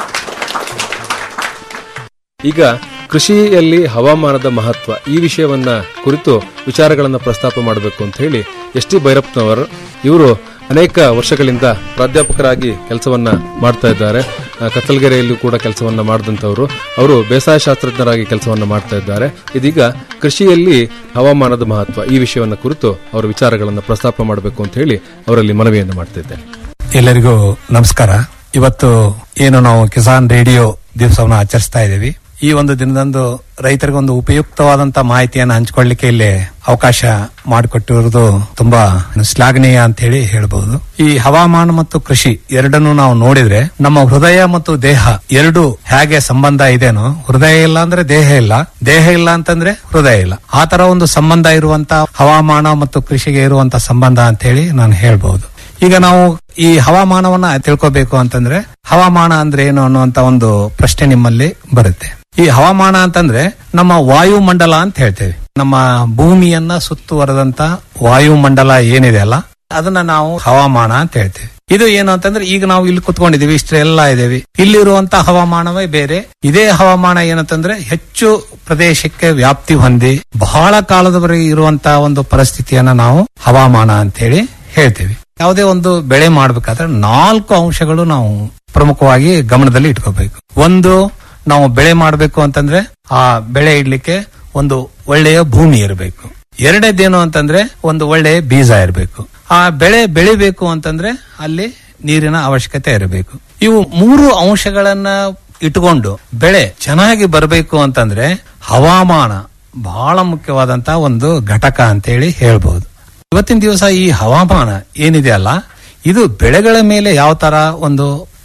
ಈಗ ಕೃಷಿಯಲ್ಲಿ ಹವಾಮಾನದ ಮಹತ್ವ ಈ ವಿಷಯವನ್ನ ಕುರಿತು ವಿಚಾರಗಳನ್ನ ಪ್ರಸ್ತಾಪ ಮಾಡಬೇಕು ಅಂತ ಹೇಳಿ ಎಸ್ ಟಿ ಭೈರಪ್ಪನವರು ಇವರು ಅನೇಕ ವರ್ಷಗಳಿಂದ ಪ್ರಾಧ್ಯಾಪಕರಾಗಿ ಕೆಲಸವನ್ನ ಮಾಡ್ತಾ ಇದ್ದಾರೆ ಆ, ಕತ್ತಲಗೆರೆಯಲ್ಲೂ ಕೂಡ ಕೆಲಸವನ್ನ ಮಾಡಿದಂತವರು ಅವರು ಬೇಸಾಯ ಶಾಸ್ತ್ರಜ್ಞರಾಗಿ ಕೆಲಸವನ್ನ ಮಾಡ್ತಾ ಇದ್ದಾರೆ ಇದೀಗ ಕೃಷಿಯಲ್ಲಿ ಹವಾಮಾನದ ಮಹತ್ವ ಈ ವಿಷಯವನ್ನ ಕುರಿತು ಅವರ ವಿಚಾರಗಳನ್ನ ಪ್ರಸ್ತಾಪ ಮಾಡಬೇಕು ಅಂತ ಹೇಳಿ ಅವರಲ್ಲಿ ಮನವಿಯನ್ನು ಮಾಡ್ತಾ ಇದ್ದೇನೆ ಎಲ್ಲರಿಗೂ ನಮಸ್ಕಾರ ಇವತ್ತು ಏನು ನಾವು ಕಿಸಾನ್ ರೇಡಿಯೋ ದಿವಸವನ್ನು ಆಚರಿಸ್ತಾ ಇದ್ದೀವಿ ಈ ಒಂದು ದಿನದಂದು ರೈತರಿಗೆ ಒಂದು ಉಪಯುಕ್ತವಾದಂತ ಮಾಹಿತಿಯನ್ನು ಹಂಚಿಕೊಳ್ಳಿಕ್ಕೆ ಇಲ್ಲಿ ಅವಕಾಶ ಮಾಡಿಕೊಟ್ಟಿರುವುದು ತುಂಬಾ ಶ್ಲಾಘನೀಯ ಅಂತ ಹೇಳಿ ಹೇಳ್ಬಹುದು ಈ ಹವಾಮಾನ ಮತ್ತು ಕೃಷಿ ಎರಡನ್ನು ನಾವು ನೋಡಿದ್ರೆ ನಮ್ಮ ಹೃದಯ ಮತ್ತು ದೇಹ ಎರಡು ಹೇಗೆ ಸಂಬಂಧ ಇದೆನೋ ಹೃದಯ ಇಲ್ಲ ಅಂದ್ರೆ ದೇಹ ಇಲ್ಲ ದೇಹ ಇಲ್ಲ ಅಂತಂದ್ರೆ ಹೃದಯ ಇಲ್ಲ ಆ ತರ ಒಂದು ಸಂಬಂಧ ಇರುವಂತ ಹವಾಮಾನ ಮತ್ತು ಕೃಷಿಗೆ ಇರುವಂತ ಸಂಬಂಧ ಅಂತ ಹೇಳಿ ನಾನು ಹೇಳ್ಬಹುದು ಈಗ ನಾವು ಈ ಹವಾಮಾನವನ್ನ ತಿಳ್ಕೋಬೇಕು ಅಂತಂದ್ರೆ ಹವಾಮಾನ ಅಂದ್ರೆ ಏನು ಅನ್ನುವಂತ ಒಂದು ಪ್ರಶ್ನೆ ನಿಮ್ಮಲ್ಲಿ ಬರುತ್ತೆ ಈ ಹವಾಮಾನ ಅಂತಂದ್ರೆ ನಮ್ಮ ವಾಯುಮಂಡಲ ಅಂತ ಹೇಳ್ತೇವೆ ನಮ್ಮ ಭೂಮಿಯನ್ನ ಸುತ್ತುವರೆದಂತ ವಾಯುಮಂಡಲ ಏನಿದೆ ಅಲ್ಲ ಅದನ್ನ ನಾವು ಹವಾಮಾನ ಅಂತ ಹೇಳ್ತೇವೆ ಇದು ಏನು ಅಂತಂದ್ರೆ ಈಗ ನಾವು ಇಲ್ಲಿ ಕುತ್ಕೊಂಡಿದೀವಿ ಇಷ್ಟೆಲ್ಲ ಇದೇವಿ ಇಲ್ಲಿರುವಂತ ಹವಾಮಾನವೇ ಬೇರೆ ಇದೇ ಹವಾಮಾನ ಏನಂತಂದ್ರೆ ಹೆಚ್ಚು ಪ್ರದೇಶಕ್ಕೆ ವ್ಯಾಪ್ತಿ ಹೊಂದಿ ಬಹಳ ಕಾಲದವರೆಗೆ ಇರುವಂತಹ ಒಂದು ಪರಿಸ್ಥಿತಿಯನ್ನ ನಾವು ಹವಾಮಾನ ಅಂತ ಹೇಳಿ ಹೇಳ್ತೇವೆ ಯಾವುದೇ ಒಂದು ಬೆಳೆ ಮಾಡ್ಬೇಕಾದ್ರೆ ನಾಲ್ಕು ಅಂಶಗಳು ನಾವು ಪ್ರಮುಖವಾಗಿ ಗಮನದಲ್ಲಿ ಇಟ್ಕೋಬೇಕು ಒಂದು ನಾವು ಬೆಳೆ ಮಾಡಬೇಕು ಅಂತಂದ್ರೆ ಆ ಬೆಳೆ ಇಡ್ಲಿಕ್ಕೆ ಒಂದು ಒಳ್ಳೆಯ ಭೂಮಿ ಇರಬೇಕು ಎರಡನೇದೇನು ಅಂತಂದ್ರೆ ಒಂದು ಒಳ್ಳೆಯ ಬೀಜ ಇರಬೇಕು ಆ ಬೆಳೆ ಬೆಳಿಬೇಕು ಅಂತಂದ್ರೆ ಅಲ್ಲಿ ನೀರಿನ ಅವಶ್ಯಕತೆ ಇರಬೇಕು ಇವು ಮೂರು ಅಂಶಗಳನ್ನ ಇಟ್ಕೊಂಡು ಬೆಳೆ ಚೆನ್ನಾಗಿ ಬರಬೇಕು ಅಂತಂದ್ರೆ ಹವಾಮಾನ ಬಹಳ ಮುಖ್ಯವಾದಂತಹ ಒಂದು ಘಟಕ ಅಂತೇಳಿ ಹೇಳ್ಬಹುದು ಇವತ್ತಿನ ದಿವಸ ಈ ಹವಾಮಾನ ಏನಿದೆ ಅಲ್ಲ ಇದು ಬೆಳೆಗಳ ಮೇಲೆ ಯಾವ ತರ ಒಂದು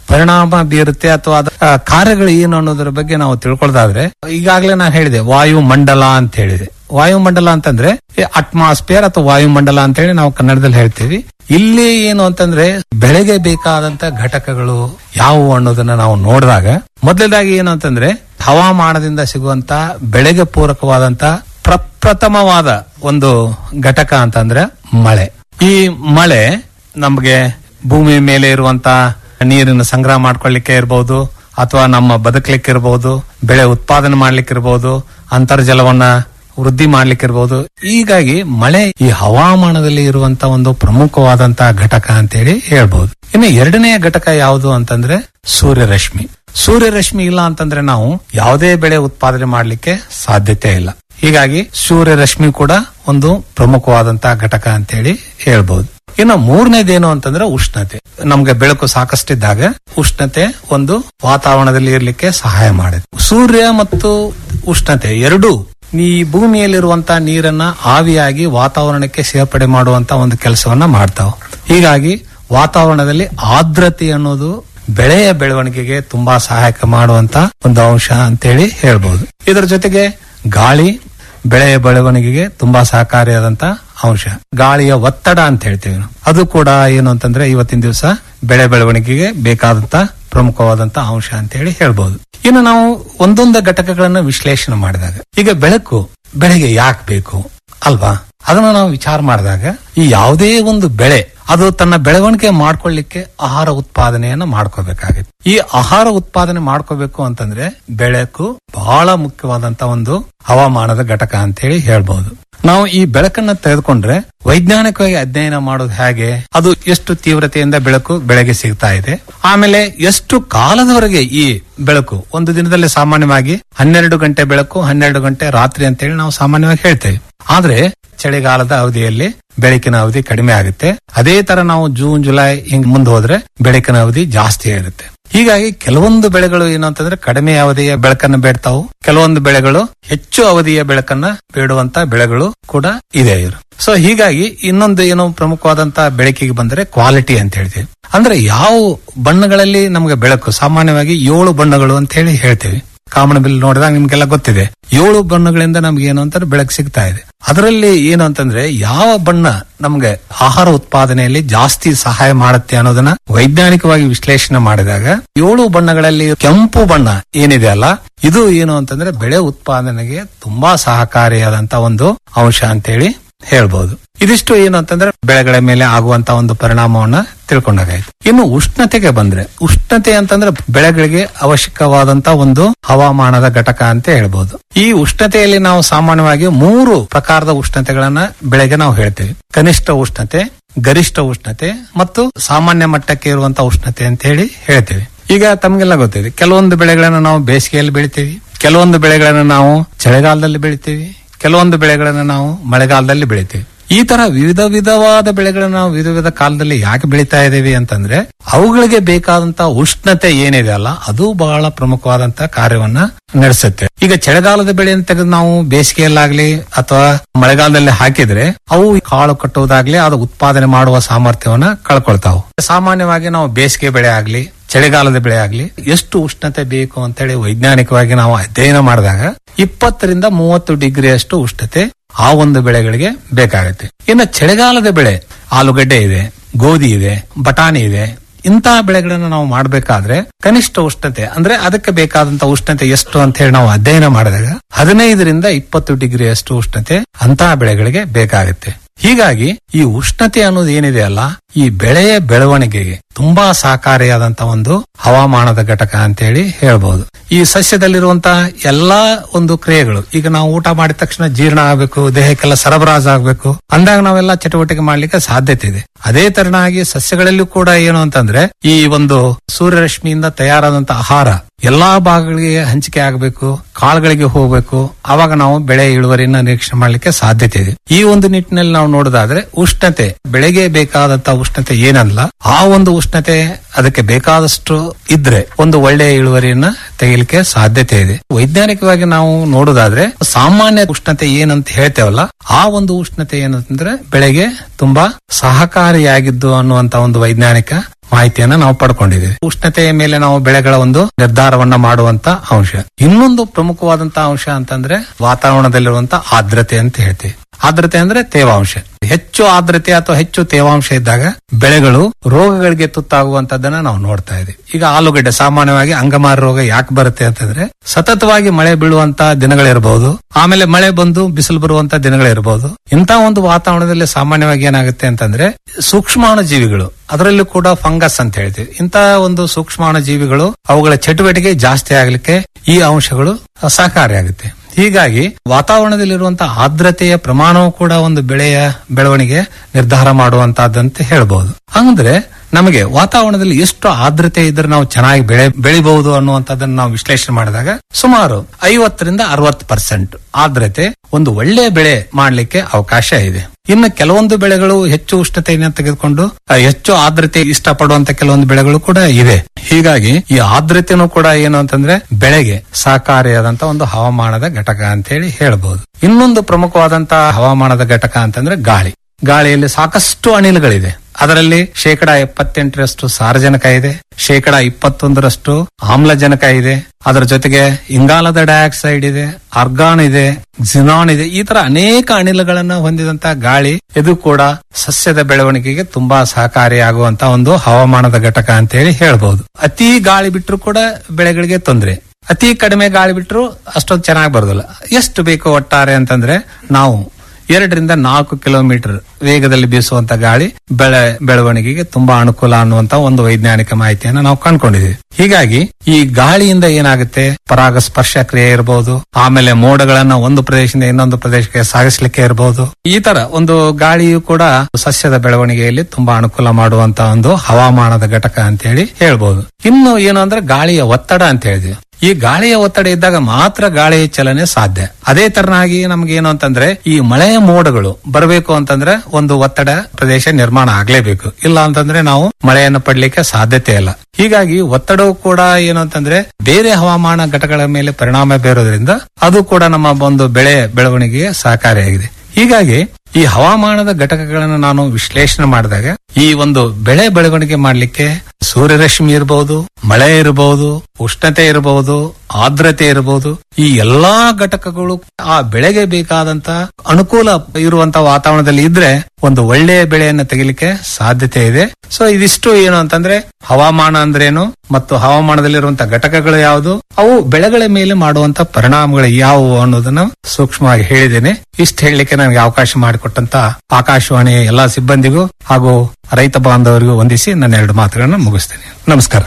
ಪರಿಣಾಮ ಬೀರುತ್ತೆ ಅಥವಾ ಅದರ ಆ, ಕಾರ್ಯಗಳು ಏನು ಅನ್ನೋದ್ರ ಬಗ್ಗೆ ನಾವು ತಿಳ್ಕೊಳ್ಳೋದಾದ್ರೆ ಈಗಾಗಲೇ ನಾನು ಹೇಳಿದೆ ವಾಯುಮಂಡಲ ಅಂತ ಹೇಳಿದೆ ವಾಯುಮಂಡಲ ಅಂತಂದ್ರೆ ಅಟ್ಮಾಸ್ಫಿಯರ್ ಅಥವಾ ವಾಯುಮಂಡಲ ಅಂತ ಹೇಳಿ ನಾವು ಕನ್ನಡದಲ್ಲಿ ಹೇಳ್ತೀವಿ ಇಲ್ಲಿ ಏನು ಅಂತಂದ್ರೆ ಬೆಳೆಗೆ ಬೇಕಾದಂತ ಘಟಕಗಳು ಯಾವುವು ಅನ್ನೋದನ್ನ ನಾವು ನೋಡಿದಾಗ ಮೊದಲದಾಗಿ ಏನು ಅಂತಂದ್ರೆ ಹವಾಮಾನದಿಂದ ಸಿಗುವಂತ ಬೆಳೆಗೆ ಪೂರಕವಾದಂತ ಪ್ರಪ್ರಥಮವಾದ ಒಂದು ಘಟಕ ಅಂತಂದ್ರೆ ಮಳೆ ಈ ಮಳೆ ನಮಗೆ ಭೂಮಿ ಮೇಲೆ ಇರುವಂತ ನೀರನ್ನು ಸಂಗ್ರಹ ಮಾಡ್ಕೊಳ್ಳಿಕ್ಕೆ ಇರಬಹುದು ಅಥವಾ ನಮ್ಮ ಬದುಕಲಿಕ್ಕೆ ಇರಬಹುದು ಬೆಳೆ ಉತ್ಪಾದನೆ ಮಾಡ್ಲಿಕ್ಕೆ ಇರಬಹುದು ಅಂತರ್ಜಲವನ್ನ ವೃದ್ಧಿ ಮಾಡ್ಲಿಕ್ಕೆ ಇರಬಹುದು ಹೀಗಾಗಿ ಮಳೆ ಈ ಹವಾಮಾನದಲ್ಲಿ ಇರುವಂತ ಒಂದು ಪ್ರಮುಖವಾದಂತಹ ಘಟಕ ಅಂತೇಳಿ ಹೇಳ್ಬಹುದು ಇನ್ನು ಎರಡನೆಯ ಘಟಕ ಯಾವುದು ಅಂತಂದ್ರೆ ಸೂರ್ಯರಶ್ಮಿ ಸೂರ್ಯರಶ್ಮಿ ಇಲ್ಲ ಅಂತಂದ್ರೆ ನಾವು ಯಾವುದೇ ಬೆಳೆ ಉತ್ಪಾದನೆ ಮಾಡ್ಲಿಕ್ಕೆ ಸಾಧ್ಯತೆ ಇಲ್ಲ ಹೀಗಾಗಿ ಸೂರ್ಯರಶ್ಮಿ ಕೂಡ ಒಂದು ಪ್ರಮುಖವಾದಂತಹ ಘಟಕ ಅಂತೇಳಿ ಹೇಳ್ಬಹುದು ಇನ್ನು ಮೂರನೇದೇನು ಅಂತಂದ್ರೆ ಉಷ್ಣತೆ ನಮ್ಗೆ ಬೆಳಕು ಸಾಕಷ್ಟಿದ್ದಾಗ ಉಷ್ಣತೆ ಒಂದು ವಾತಾವರಣದಲ್ಲಿ ಇರ್ಲಿಕ್ಕೆ ಸಹಾಯ ಮಾಡುತ್ತೆ ಸೂರ್ಯ ಮತ್ತು ಉಷ್ಣತೆ ಎರಡೂ ಈ ಭೂಮಿಯಲ್ಲಿರುವಂತಹ ನೀರನ್ನ ಆವಿಯಾಗಿ ವಾತಾವರಣಕ್ಕೆ ಸೇರ್ಪಡೆ ಮಾಡುವಂತ ಒಂದು ಕೆಲಸವನ್ನ ಮಾಡ್ತಾವ ಹೀಗಾಗಿ ವಾತಾವರಣದಲ್ಲಿ ಆರ್ದ್ರತೆ ಅನ್ನೋದು ಬೆಳೆಯ ಬೆಳವಣಿಗೆಗೆ ತುಂಬಾ ಸಹಾಯಕ ಮಾಡುವಂತ ಒಂದು ಅಂಶ ಅಂತೇಳಿ ಹೇಳ್ಬಹುದು ಇದರ ಜೊತೆಗೆ ಗಾಳಿ ಬೆಳೆಯ ಬೆಳವಣಿಗೆಗೆ ತುಂಬಾ ಸಹಕಾರಿಯಾದಂತ ಅಂಶ ಗಾಳಿಯ ಒತ್ತಡ ಅಂತ ಹೇಳ್ತೀವಿ ನಾವು ಅದು ಕೂಡ ಏನು ಅಂತಂದ್ರೆ ಇವತ್ತಿನ ದಿವಸ ಬೆಳೆ ಬೆಳವಣಿಗೆಗೆ ಬೇಕಾದಂತ ಪ್ರಮುಖವಾದಂತ ಅಂಶ ಅಂತ ಹೇಳಿ ಹೇಳ್ಬಹುದು ಇನ್ನು ನಾವು ಒಂದೊಂದು ಘಟಕಗಳನ್ನ ವಿಶ್ಲೇಷಣೆ ಮಾಡಿದಾಗ ಈಗ ಬೆಳಕು ಬೆಳೆಗೆ ಯಾಕೆ ಬೇಕು ಅಲ್ವಾ ಅದನ್ನ ನಾವು ವಿಚಾರ ಮಾಡಿದಾಗ ಈ ಯಾವುದೇ ಒಂದು ಬೆಳೆ ಅದು ತನ್ನ ಬೆಳವಣಿಗೆ ಮಾಡ್ಕೊಳ್ಳಿಕ್ಕೆ ಆಹಾರ ಉತ್ಪಾದನೆಯನ್ನ ಮಾಡ್ಕೋಬೇಕಾಗುತ್ತೆ ಈ ಆಹಾರ ಉತ್ಪಾದನೆ ಮಾಡ್ಕೋಬೇಕು ಅಂತಂದ್ರೆ ಬೆಳಕು ಬಹಳ ಮುಖ್ಯವಾದಂತ ಒಂದು ಹವಾಮಾನದ ಘಟಕ ಅಂತ ಹೇಳಿ ಹೇಳ್ಬಹುದು ನಾವು ಈ ಬೆಳಕನ್ನ ತೆಗೆದುಕೊಂಡ್ರೆ ವೈಜ್ಞಾನಿಕವಾಗಿ ಅಧ್ಯಯನ ಮಾಡೋದು ಹೇಗೆ ಅದು ಎಷ್ಟು ತೀವ್ರತೆಯಿಂದ ಬೆಳಕು ಬೆಳಗ್ಗೆ ಸಿಗ್ತಾ ಇದೆ ಆಮೇಲೆ ಎಷ್ಟು ಕಾಲದವರೆಗೆ ಈ ಬೆಳಕು ಒಂದು ದಿನದಲ್ಲಿ ಸಾಮಾನ್ಯವಾಗಿ ಹನ್ನೆರಡು ಗಂಟೆ ಬೆಳಕು ಹನ್ನೆರಡು ಗಂಟೆ ರಾತ್ರಿ ಅಂತೇಳಿ ನಾವು ಸಾಮಾನ್ಯವಾಗಿ ಹೇಳ್ತೇವೆ ಆದ್ರೆ ಚಳಿಗಾಲದ ಅವಧಿಯಲ್ಲಿ ಬೆಳಕಿನ ಅವಧಿ ಕಡಿಮೆ ಆಗುತ್ತೆ ಅದೇ ತರ ನಾವು ಜೂನ್ ಜುಲೈ ಹಿಂಗ್ ಮುಂದೆ ಹೋದ್ರೆ ಬೆಳಕಿನ ಅವಧಿ ಜಾಸ್ತಿ ಇರುತ್ತೆ ಹೀಗಾಗಿ ಕೆಲವೊಂದು ಬೆಳೆಗಳು ಏನು ಅಂತಂದ್ರೆ ಕಡಿಮೆ ಅವಧಿಯ ಬೆಳಕನ್ನು ಬೇಡ್ತಾವು ಕೆಲವೊಂದು ಬೆಳೆಗಳು ಹೆಚ್ಚು ಅವಧಿಯ ಬೆಳಕನ್ನ ಬೇಡುವಂತ ಬೆಳೆಗಳು ಕೂಡ ಇದೆ ಇವರು ಸೊ ಹೀಗಾಗಿ ಇನ್ನೊಂದು ಏನು ಪ್ರಮುಖವಾದಂತ ಬೆಳಕಿಗೆ ಬಂದ್ರೆ ಕ್ವಾಲಿಟಿ ಅಂತ ಹೇಳ್ತೀವಿ ಅಂದ್ರೆ ಯಾವ ಬಣ್ಣಗಳಲ್ಲಿ ನಮಗೆ ಬೆಳಕು ಸಾಮಾನ್ಯವಾಗಿ ಏಳು ಬಣ್ಣಗಳು ಅಂತ ಹೇಳಿ ಹೇಳ್ತೀವಿ ಕಾಮನ್ ಬಿಲ್ ನೋಡಿದಾಗ ನಿಮ್ಗೆಲ್ಲ ಗೊತ್ತಿದೆ ಏಳು ಬಣ್ಣಗಳಿಂದ ನಮ್ಗೆ ಏನು ಅಂತಾರೆ ಬೆಳಕು ಸಿಗ್ತಾ ಇದೆ ಅದರಲ್ಲಿ ಏನು ಅಂತಂದ್ರೆ ಯಾವ ಬಣ್ಣ ನಮ್ಗೆ ಆಹಾರ ಉತ್ಪಾದನೆಯಲ್ಲಿ ಜಾಸ್ತಿ ಸಹಾಯ ಮಾಡುತ್ತೆ ಅನ್ನೋದನ್ನ ವೈಜ್ಞಾನಿಕವಾಗಿ ವಿಶ್ಲೇಷಣೆ ಮಾಡಿದಾಗ ಏಳು ಬಣ್ಣಗಳಲ್ಲಿ ಕೆಂಪು ಬಣ್ಣ ಏನಿದೆ ಅಲ್ಲ ಇದು ಏನು ಅಂತಂದ್ರೆ ಬೆಳೆ ಉತ್ಪಾದನೆಗೆ ತುಂಬಾ ಸಹಕಾರಿಯಾದಂತ ಒಂದು ಅಂಶ ಅಂತೇಳಿ ಹೇಳ್ಬಹುದು ಇದಿಷ್ಟು ಏನು ಅಂತಂದ್ರೆ ಬೆಳೆಗಳ ಮೇಲೆ ಆಗುವಂತ ಒಂದು ಪರಿಣಾಮವನ್ನ ತಿಳ್ಕೊಂಡಾಗಾಯ್ತು ಇನ್ನು ಉಷ್ಣತೆಗೆ ಬಂದ್ರೆ ಉಷ್ಣತೆ ಅಂತಂದ್ರೆ ಬೆಳೆಗಳಿಗೆ ಅವಶ್ಯಕವಾದಂತ ಒಂದು ಹವಾಮಾನದ ಘಟಕ ಅಂತ ಹೇಳ್ಬಹುದು ಈ ಉಷ್ಣತೆಯಲ್ಲಿ ನಾವು ಸಾಮಾನ್ಯವಾಗಿ ಮೂರು ಪ್ರಕಾರದ ಉಷ್ಣತೆಗಳನ್ನ ಬೆಳೆಗೆ ನಾವು ಹೇಳ್ತೇವೆ ಕನಿಷ್ಠ ಉಷ್ಣತೆ ಗರಿಷ್ಠ ಉಷ್ಣತೆ ಮತ್ತು ಸಾಮಾನ್ಯ ಮಟ್ಟಕ್ಕೆ ಇರುವಂತ ಉಷ್ಣತೆ ಅಂತ ಹೇಳಿ ಹೇಳ್ತೇವೆ ಈಗ ತಮ್ಗೆಲ್ಲ ಗೊತ್ತಿದೆ ಕೆಲವೊಂದು ಬೆಳೆಗಳನ್ನ ನಾವು ಬೇಸಿಗೆಯಲ್ಲಿ ಬೆಳಿತೀವಿ ಕೆಲವೊಂದು ಬೆಳೆಗಳನ್ನ ನಾವು ಚಳಿಗಾಲದಲ್ಲಿ ಬೆಳಿತೀವಿ ಕೆಲವೊಂದು ಬೆಳೆಗಳನ್ನ ನಾವು ಮಳೆಗಾಲದಲ್ಲಿ ಬೆಳಿತೀವಿ ಈ ತರ ವಿವಿಧ ವಿಧವಾದ ಬೆಳೆಗಳನ್ನ ನಾವು ವಿವಿಧ ವಿಧ ಕಾಲದಲ್ಲಿ ಯಾಕೆ ಬೆಳಿತಾ ಇದ್ದೀವಿ ಅಂತಂದ್ರೆ ಅವುಗಳಿಗೆ ಬೇಕಾದಂತ ಉಷ್ಣತೆ ಏನಿದೆ ಅಲ್ಲ ಅದು ಬಹಳ ಪ್ರಮುಖವಾದಂತ ಕಾರ್ಯವನ್ನ ನಡೆಸುತ್ತೆ ಈಗ ಚಳಿಗಾಲದ ಬೆಳೆಯನ್ನು ತೆಗೆದು ನಾವು ಬೇಸಿಗೆಯಲ್ಲಾಗ್ಲಿ ಅಥವಾ ಮಳೆಗಾಲದಲ್ಲಿ ಹಾಕಿದ್ರೆ ಅವು ಕಾಳು ಕಟ್ಟುವುದಾಗ್ಲಿ ಅದು ಉತ್ಪಾದನೆ ಮಾಡುವ ಸಾಮರ್ಥ್ಯವನ್ನ ಕಳ್ಕೊಳ್ತಾವು ಸಾಮಾನ್ಯವಾಗಿ ನಾವು ಬೇಸಿಗೆ ಬೆಳೆ ಆಗ್ಲಿ ಚಳಿಗಾಲದ ಬೆಳೆ ಆಗ್ಲಿ ಎಷ್ಟು ಉಷ್ಣತೆ ಬೇಕು ಅಂತ ಹೇಳಿ ವೈಜ್ಞಾನಿಕವಾಗಿ ನಾವು ಅಧ್ಯಯನ ಮಾಡಿದಾಗ ಇಪ್ಪತ್ತರಿಂದ ಮೂವತ್ತು ಡಿಗ್ರಿಯಷ್ಟು ಉಷ್ಣತೆ ಆ ಒಂದು ಬೆಳೆಗಳಿಗೆ ಬೇಕಾಗುತ್ತೆ ಇನ್ನು ಚಳಿಗಾಲದ ಬೆಳೆ ಆಲೂಗಡ್ಡೆ ಇದೆ ಗೋಧಿ ಇದೆ ಬಟಾಣಿ ಇದೆ ಇಂತಹ ಬೆಳೆಗಳನ್ನ ನಾವು ಮಾಡಬೇಕಾದ್ರೆ ಕನಿಷ್ಠ ಉಷ್ಣತೆ ಅಂದ್ರೆ ಅದಕ್ಕೆ ಬೇಕಾದಂತ ಉಷ್ಣತೆ ಎಷ್ಟು ಅಂತ ಹೇಳಿ ನಾವು ಅಧ್ಯಯನ ಮಾಡಿದಾಗ ಹದಿನೈದರಿಂದ ಇಪ್ಪತ್ತು ಡಿಗ್ರಿಯಷ್ಟು ಉಷ್ಣತೆ ಅಂತಹ ಬೆಳೆಗಳಿಗೆ ಬೇಕಾಗುತ್ತೆ ಹೀಗಾಗಿ ಈ ಉಷ್ಣತೆ ಅನ್ನೋದು ಏನಿದೆ ಅಲ್ಲ ಈ ಬೆಳೆಯ ಬೆಳವಣಿಗೆಗೆ ತುಂಬಾ ಸಹಕಾರಿಯಾದಂತ ಒಂದು ಹವಾಮಾನದ ಘಟಕ ಅಂತ ಹೇಳಿ ಹೇಳ್ಬಹುದು ಈ ಸಸ್ಯದಲ್ಲಿರುವಂತಹ ಎಲ್ಲಾ ಒಂದು ಕ್ರಿಯೆಗಳು ಈಗ ನಾವು ಊಟ ಮಾಡಿದ ತಕ್ಷಣ ಜೀರ್ಣ ಆಗಬೇಕು ದೇಹಕ್ಕೆಲ್ಲ ಸರಬರಾಜು ಆಗಬೇಕು ಅಂದಾಗ ನಾವೆಲ್ಲ ಚಟುವಟಿಕೆ ಮಾಡ್ಲಿಕ್ಕೆ ಸಾಧ್ಯತೆ ಇದೆ ಅದೇ ತರನಾಗಿ ಸಸ್ಯಗಳಲ್ಲೂ ಕೂಡ ಏನು ಅಂತಂದ್ರೆ ಈ ಒಂದು ಸೂರ್ಯರಶ್ಮಿಯಿಂದ ತಯಾರಾದಂತ ಆಹಾರ ಎಲ್ಲಾ ಭಾಗಗಳಿಗೆ ಹಂಚಿಕೆ ಆಗಬೇಕು ಕಾಳುಗಳಿಗೆ ಹೋಗಬೇಕು ಅವಾಗ ನಾವು ಬೆಳೆ ಇಳುವರಿನ ನಿರೀಕ್ಷೆ ಮಾಡ್ಲಿಕ್ಕೆ ಸಾಧ್ಯತೆ ಇದೆ ಈ ಒಂದು ನಿಟ್ಟಿನಲ್ಲಿ ನಾವು ನೋಡೋದಾದ್ರೆ ಉಷ್ಣತೆ ಬೆಳೆಗೆ ಬೇಕಾದಂತ ಉಷ್ಣತೆ ಏನಲ್ಲ ಆ ಒಂದು ಉಷ್ಣತೆ ಅದಕ್ಕೆ ಬೇಕಾದಷ್ಟು ಇದ್ರೆ ಒಂದು ಒಳ್ಳೆಯ ಇಳುವರಿಯನ್ನ ತೆಗಿಲಿಕ್ಕೆ ಸಾಧ್ಯತೆ ಇದೆ ವೈಜ್ಞಾನಿಕವಾಗಿ ನಾವು ನೋಡೋದಾದ್ರೆ ಸಾಮಾನ್ಯ ಉಷ್ಣತೆ ಏನಂತ ಹೇಳ್ತೇವಲ್ಲ ಆ ಒಂದು ಉಷ್ಣತೆ ಏನಂತಂದ್ರೆ ಬೆಳೆಗೆ ತುಂಬಾ ಸಹಕಾರಿಯಾಗಿದ್ದು ಅನ್ನುವಂತ ಒಂದು ವೈಜ್ಞಾನಿಕ ಮಾಹಿತಿಯನ್ನ ನಾವು ಪಡ್ಕೊಂಡಿದ್ದೀವಿ ಉಷ್ಣತೆಯ ಮೇಲೆ ನಾವು ಬೆಳೆಗಳ ಒಂದು ನಿರ್ಧಾರವನ್ನ ಮಾಡುವಂತ ಅಂಶ ಇನ್ನೊಂದು ಪ್ರಮುಖವಾದಂತಹ ಅಂಶ ಅಂತಂದ್ರೆ ವಾತಾವರಣದಲ್ಲಿರುವಂತಹ ಆರ್ದ್ರತೆ ಅಂತ ಹೇಳ್ತೀವಿ ಆರ್ದ್ರತೆ ಅಂದ್ರೆ ತೇವಾಂಶ ಹೆಚ್ಚು ಆರ್ದ್ರತೆ ಅಥವಾ ಹೆಚ್ಚು ತೇವಾಂಶ ಇದ್ದಾಗ ಬೆಳೆಗಳು ರೋಗಗಳಿಗೆ ತುತ್ತಾಗುವಂತದ್ದನ್ನ ನಾವು ನೋಡ್ತಾ ಇದ್ದೀವಿ ಈಗ ಆಲೂಗಡ್ಡೆ ಸಾಮಾನ್ಯವಾಗಿ ಅಂಗಮಾರಿ ರೋಗ ಯಾಕೆ ಬರುತ್ತೆ ಅಂತಂದ್ರೆ ಸತತವಾಗಿ ಮಳೆ ಬೀಳುವಂತ ದಿನಗಳಿರಬಹುದು ಆಮೇಲೆ ಮಳೆ ಬಂದು ಬಿಸಿಲು ಬರುವಂತ ದಿನಗಳಿರಬಹುದು ಇಂಥ ಒಂದು ವಾತಾವರಣದಲ್ಲಿ ಸಾಮಾನ್ಯವಾಗಿ ಏನಾಗುತ್ತೆ ಅಂತಂದ್ರೆ ಸೂಕ್ಷ್ಮಾಣು ಜೀವಿಗಳು ಅದರಲ್ಲೂ ಕೂಡ ಫಂಗಸ್ ಅಂತ ಹೇಳ್ತೀವಿ ಇಂಥ ಒಂದು ಸೂಕ್ಷ್ಮಾಣು ಜೀವಿಗಳು ಅವುಗಳ ಚಟುವಟಿಕೆ ಜಾಸ್ತಿ ಆಗ್ಲಿಕ್ಕೆ ಈ ಅಂಶಗಳು ಸಹಕಾರಿಯಾಗುತ್ತೆ ಹೀಗಾಗಿ ವಾತಾವರಣದಲ್ಲಿರುವಂತಹ ಆರ್ದ್ರತೆಯ ಪ್ರಮಾಣವು ಕೂಡ ಒಂದು ಬೆಳೆಯ ಬೆಳವಣಿಗೆ ನಿರ್ಧಾರ ಮಾಡುವಂತಹದ್ದಂತ ಹೇಳ್ಬಹುದು ಅಂದ್ರೆ ನಮಗೆ ವಾತಾವರಣದಲ್ಲಿ ಎಷ್ಟು ಆರ್ದ್ರತೆ ಇದ್ರೆ ನಾವು ಚೆನ್ನಾಗಿ ಬೆಳೆ ಬೆಳಿಬಹುದು ಅನ್ನುವಂಥದ್ದನ್ನು ನಾವು ವಿಶ್ಲೇಷಣೆ ಮಾಡಿದಾಗ ಸುಮಾರು ಐವತ್ತರಿಂದ ಅರವತ್ತು ಪರ್ಸೆಂಟ್ ಆರ್ದ್ರತೆ ಒಂದು ಒಳ್ಳೆಯ ಬೆಳೆ ಮಾಡಲಿಕ್ಕೆ ಅವಕಾಶ ಇದೆ ಇನ್ನು ಕೆಲವೊಂದು ಬೆಳೆಗಳು ಹೆಚ್ಚು ಉಷ್ಣತೆಯನ್ನು ತೆಗೆದುಕೊಂಡು ಆ, ಹೆಚ್ಚು ಆರ್ದ್ರತೆ ಇಷ್ಟಪಡುವಂತ ಕೆಲವೊಂದು ಬೆಳೆಗಳು ಕೂಡ ಇದೆ ಹೀಗಾಗಿ ಈ ಆರ್ದ್ರತೆನೂ ಕೂಡ ಏನು ಅಂತಂದ್ರೆ ಬೆಳೆಗೆ ಸಹಕಾರಿಯಾದಂತ ಒಂದು ಹವಾಮಾನದ ಘಟಕ ಅಂತ ಹೇಳಿ ಹೇಳ್ಬಹುದು ಇನ್ನೊಂದು ಪ್ರಮುಖವಾದಂತಹ ಹವಾಮಾನದ ಘಟಕ ಅಂತಂದ್ರೆ ಗಾಳಿ ಗಾಳಿಯಲ್ಲಿ ಸಾಕಷ್ಟು ಅನಿಲಗಳಿದೆ ಅದರಲ್ಲಿ ಶೇಕಡ ಎಪ್ಪತ್ತೆಂಟರಷ್ಟು ಸಾರಜನಕ ಇದೆ ಶೇಕಡ ಇಪ್ಪತ್ತೊಂದರಷ್ಟು ಆಮ್ಲಜನಕ ಇದೆ ಅದರ ಜೊತೆಗೆ ಇಂಗಾಲದ ಡೈಆಕ್ಸೈಡ್ ಇದೆ ಅರ್ಗಾನ್ ಇದೆ ಜಿನಾನ್ ಇದೆ ಈ ತರ ಅನೇಕ ಅನಿಲಗಳನ್ನ ಹೊಂದಿದಂತಹ ಗಾಳಿ ಇದು ಕೂಡ ಸಸ್ಯದ ಬೆಳವಣಿಗೆಗೆ ತುಂಬಾ ಸಹಕಾರಿಯಾಗುವಂತ ಒಂದು ಹವಾಮಾನದ ಘಟಕ ಅಂತ ಹೇಳಿ ಹೇಳ್ಬಹುದು ಅತಿ ಗಾಳಿ ಬಿಟ್ಟರು ಕೂಡ ಬೆಳೆಗಳಿಗೆ ತೊಂದರೆ ಅತಿ ಕಡಿಮೆ ಗಾಳಿ ಬಿಟ್ಟರು ಅಷ್ಟೊಂದು ಚೆನ್ನಾಗಿ ಬರೋದಿಲ್ಲ ಎಷ್ಟು ಬೇಕು ಒಟ್ಟಾರೆ ಅಂತಂದ್ರೆ ನಾವು ಎರಡರಿಂದ ನಾಲ್ಕು ಕಿಲೋಮೀಟರ್ ವೇಗದಲ್ಲಿ ಬೀಸುವಂತ ಗಾಳಿ ಬೆಳೆ ಬೆಳವಣಿಗೆಗೆ ತುಂಬಾ ಅನುಕೂಲ ಅನ್ನುವಂತ ಒಂದು ವೈಜ್ಞಾನಿಕ ಮಾಹಿತಿಯನ್ನ ನಾವು ಕಂಡುಕೊಂಡಿದ್ದೀವಿ ಹೀಗಾಗಿ ಈ ಗಾಳಿಯಿಂದ ಏನಾಗುತ್ತೆ ಪರಾಗಸ್ಪರ್ಶ ಕ್ರಿಯೆ ಇರಬಹುದು ಆಮೇಲೆ ಮೋಡಗಳನ್ನ ಒಂದು ಪ್ರದೇಶದಿಂದ ಇನ್ನೊಂದು ಪ್ರದೇಶಕ್ಕೆ ಸಾಗಿಸ್ಲಿಕ್ಕೆ ಇರಬಹುದು ಈ ತರ ಒಂದು ಗಾಳಿಯು ಕೂಡ ಸಸ್ಯದ ಬೆಳವಣಿಗೆಯಲ್ಲಿ ತುಂಬಾ ಅನುಕೂಲ ಮಾಡುವಂತ ಒಂದು ಹವಾಮಾನದ ಘಟಕ ಅಂತ ಹೇಳಿ ಹೇಳ್ಬಹುದು ಇನ್ನು ಏನು ಅಂದ್ರೆ ಗಾಳಿಯ ಒತ್ತಡ ಅಂತ ಹೇಳಿದ್ವಿ ಈ ಗಾಳಿಯ ಒತ್ತಡ ಇದ್ದಾಗ ಮಾತ್ರ ಗಾಳಿಯ ಚಲನೆ ಸಾಧ್ಯ ಅದೇ ತರನಾಗಿ ನಮ್ಗೆ ಏನು ಅಂತಂದ್ರೆ ಈ ಮಳೆಯ ಮೋಡಗಳು ಬರಬೇಕು ಅಂತಂದ್ರೆ ಒಂದು ಒತ್ತಡ ಪ್ರದೇಶ ನಿರ್ಮಾಣ ಆಗ್ಲೇಬೇಕು ಇಲ್ಲ ಅಂತಂದ್ರೆ ನಾವು ಮಳೆಯನ್ನು ಪಡ್ಲಿಕ್ಕೆ ಸಾಧ್ಯತೆ ಇಲ್ಲ ಹೀಗಾಗಿ ಒತ್ತಡವು ಕೂಡ ಏನು ಅಂತಂದ್ರೆ ಬೇರೆ ಹವಾಮಾನ ಘಟಕಗಳ ಮೇಲೆ ಪರಿಣಾಮ ಬೀರೋದ್ರಿಂದ ಅದು ಕೂಡ ನಮ್ಮ ಒಂದು ಬೆಳೆ ಬೆಳವಣಿಗೆಗೆ ಸಹಕಾರಿಯಾಗಿದೆ ಹೀಗಾಗಿ ಈ ಹವಾಮಾನದ ಘಟಕಗಳನ್ನು ನಾನು ವಿಶ್ಲೇಷಣೆ ಮಾಡಿದಾಗ ಈ ಒಂದು ಬೆಳೆ ಬೆಳವಣಿಗೆ ಮಾಡಲಿಕ್ಕೆ ಸೂರ್ಯರಶ್ಮಿ ಇರಬಹುದು ಮಳೆ ಇರಬಹುದು ಉಷ್ಣತೆ ಇರಬಹುದು ಆರ್ದ್ರತೆ ಇರಬಹುದು ಈ ಎಲ್ಲಾ ಘಟಕಗಳು ಆ ಬೆಳೆಗೆ ಬೇಕಾದಂತ ಅನುಕೂಲ ಇರುವಂತ ವಾತಾವರಣದಲ್ಲಿ ಇದ್ರೆ ಒಂದು ಒಳ್ಳೆಯ ಬೆಳೆಯನ್ನು ತೆಗಿಲಿಕ್ಕೆ ಸಾಧ್ಯತೆ ಇದೆ ಸೊ ಇದಿಷ್ಟು ಏನು ಅಂತಂದ್ರೆ ಹವಾಮಾನ ಅಂದ್ರೇನು ಮತ್ತು ಹವಾಮಾನದಲ್ಲಿರುವಂತಹ ಘಟಕಗಳು ಯಾವುದು ಅವು ಬೆಳೆಗಳ ಮೇಲೆ ಮಾಡುವಂತ ಪರಿಣಾಮಗಳು ಯಾವುವು ಅನ್ನೋದನ್ನ ಸೂಕ್ಷ್ಮವಾಗಿ ಹೇಳಿದ್ದೇನೆ ಇಷ್ಟು ಹೇಳಲಿಕ್ಕೆ ನನಗೆ ಅವಕಾಶ ಮಾಡಿಕೊಟ್ಟಂತ ಆಕಾಶವಾಣಿಯ ಎಲ್ಲಾ ಸಿಬ್ಬಂದಿಗೂ ಹಾಗೂ ರೈತ ಬಾಂಧವರಿಗೂ ವಂದಿಸಿ ನನ್ನ ಎರಡು ಮಾತುಗಳನ್ನ ಮುಗಿಸ್ತೇನೆ ನಮಸ್ಕಾರ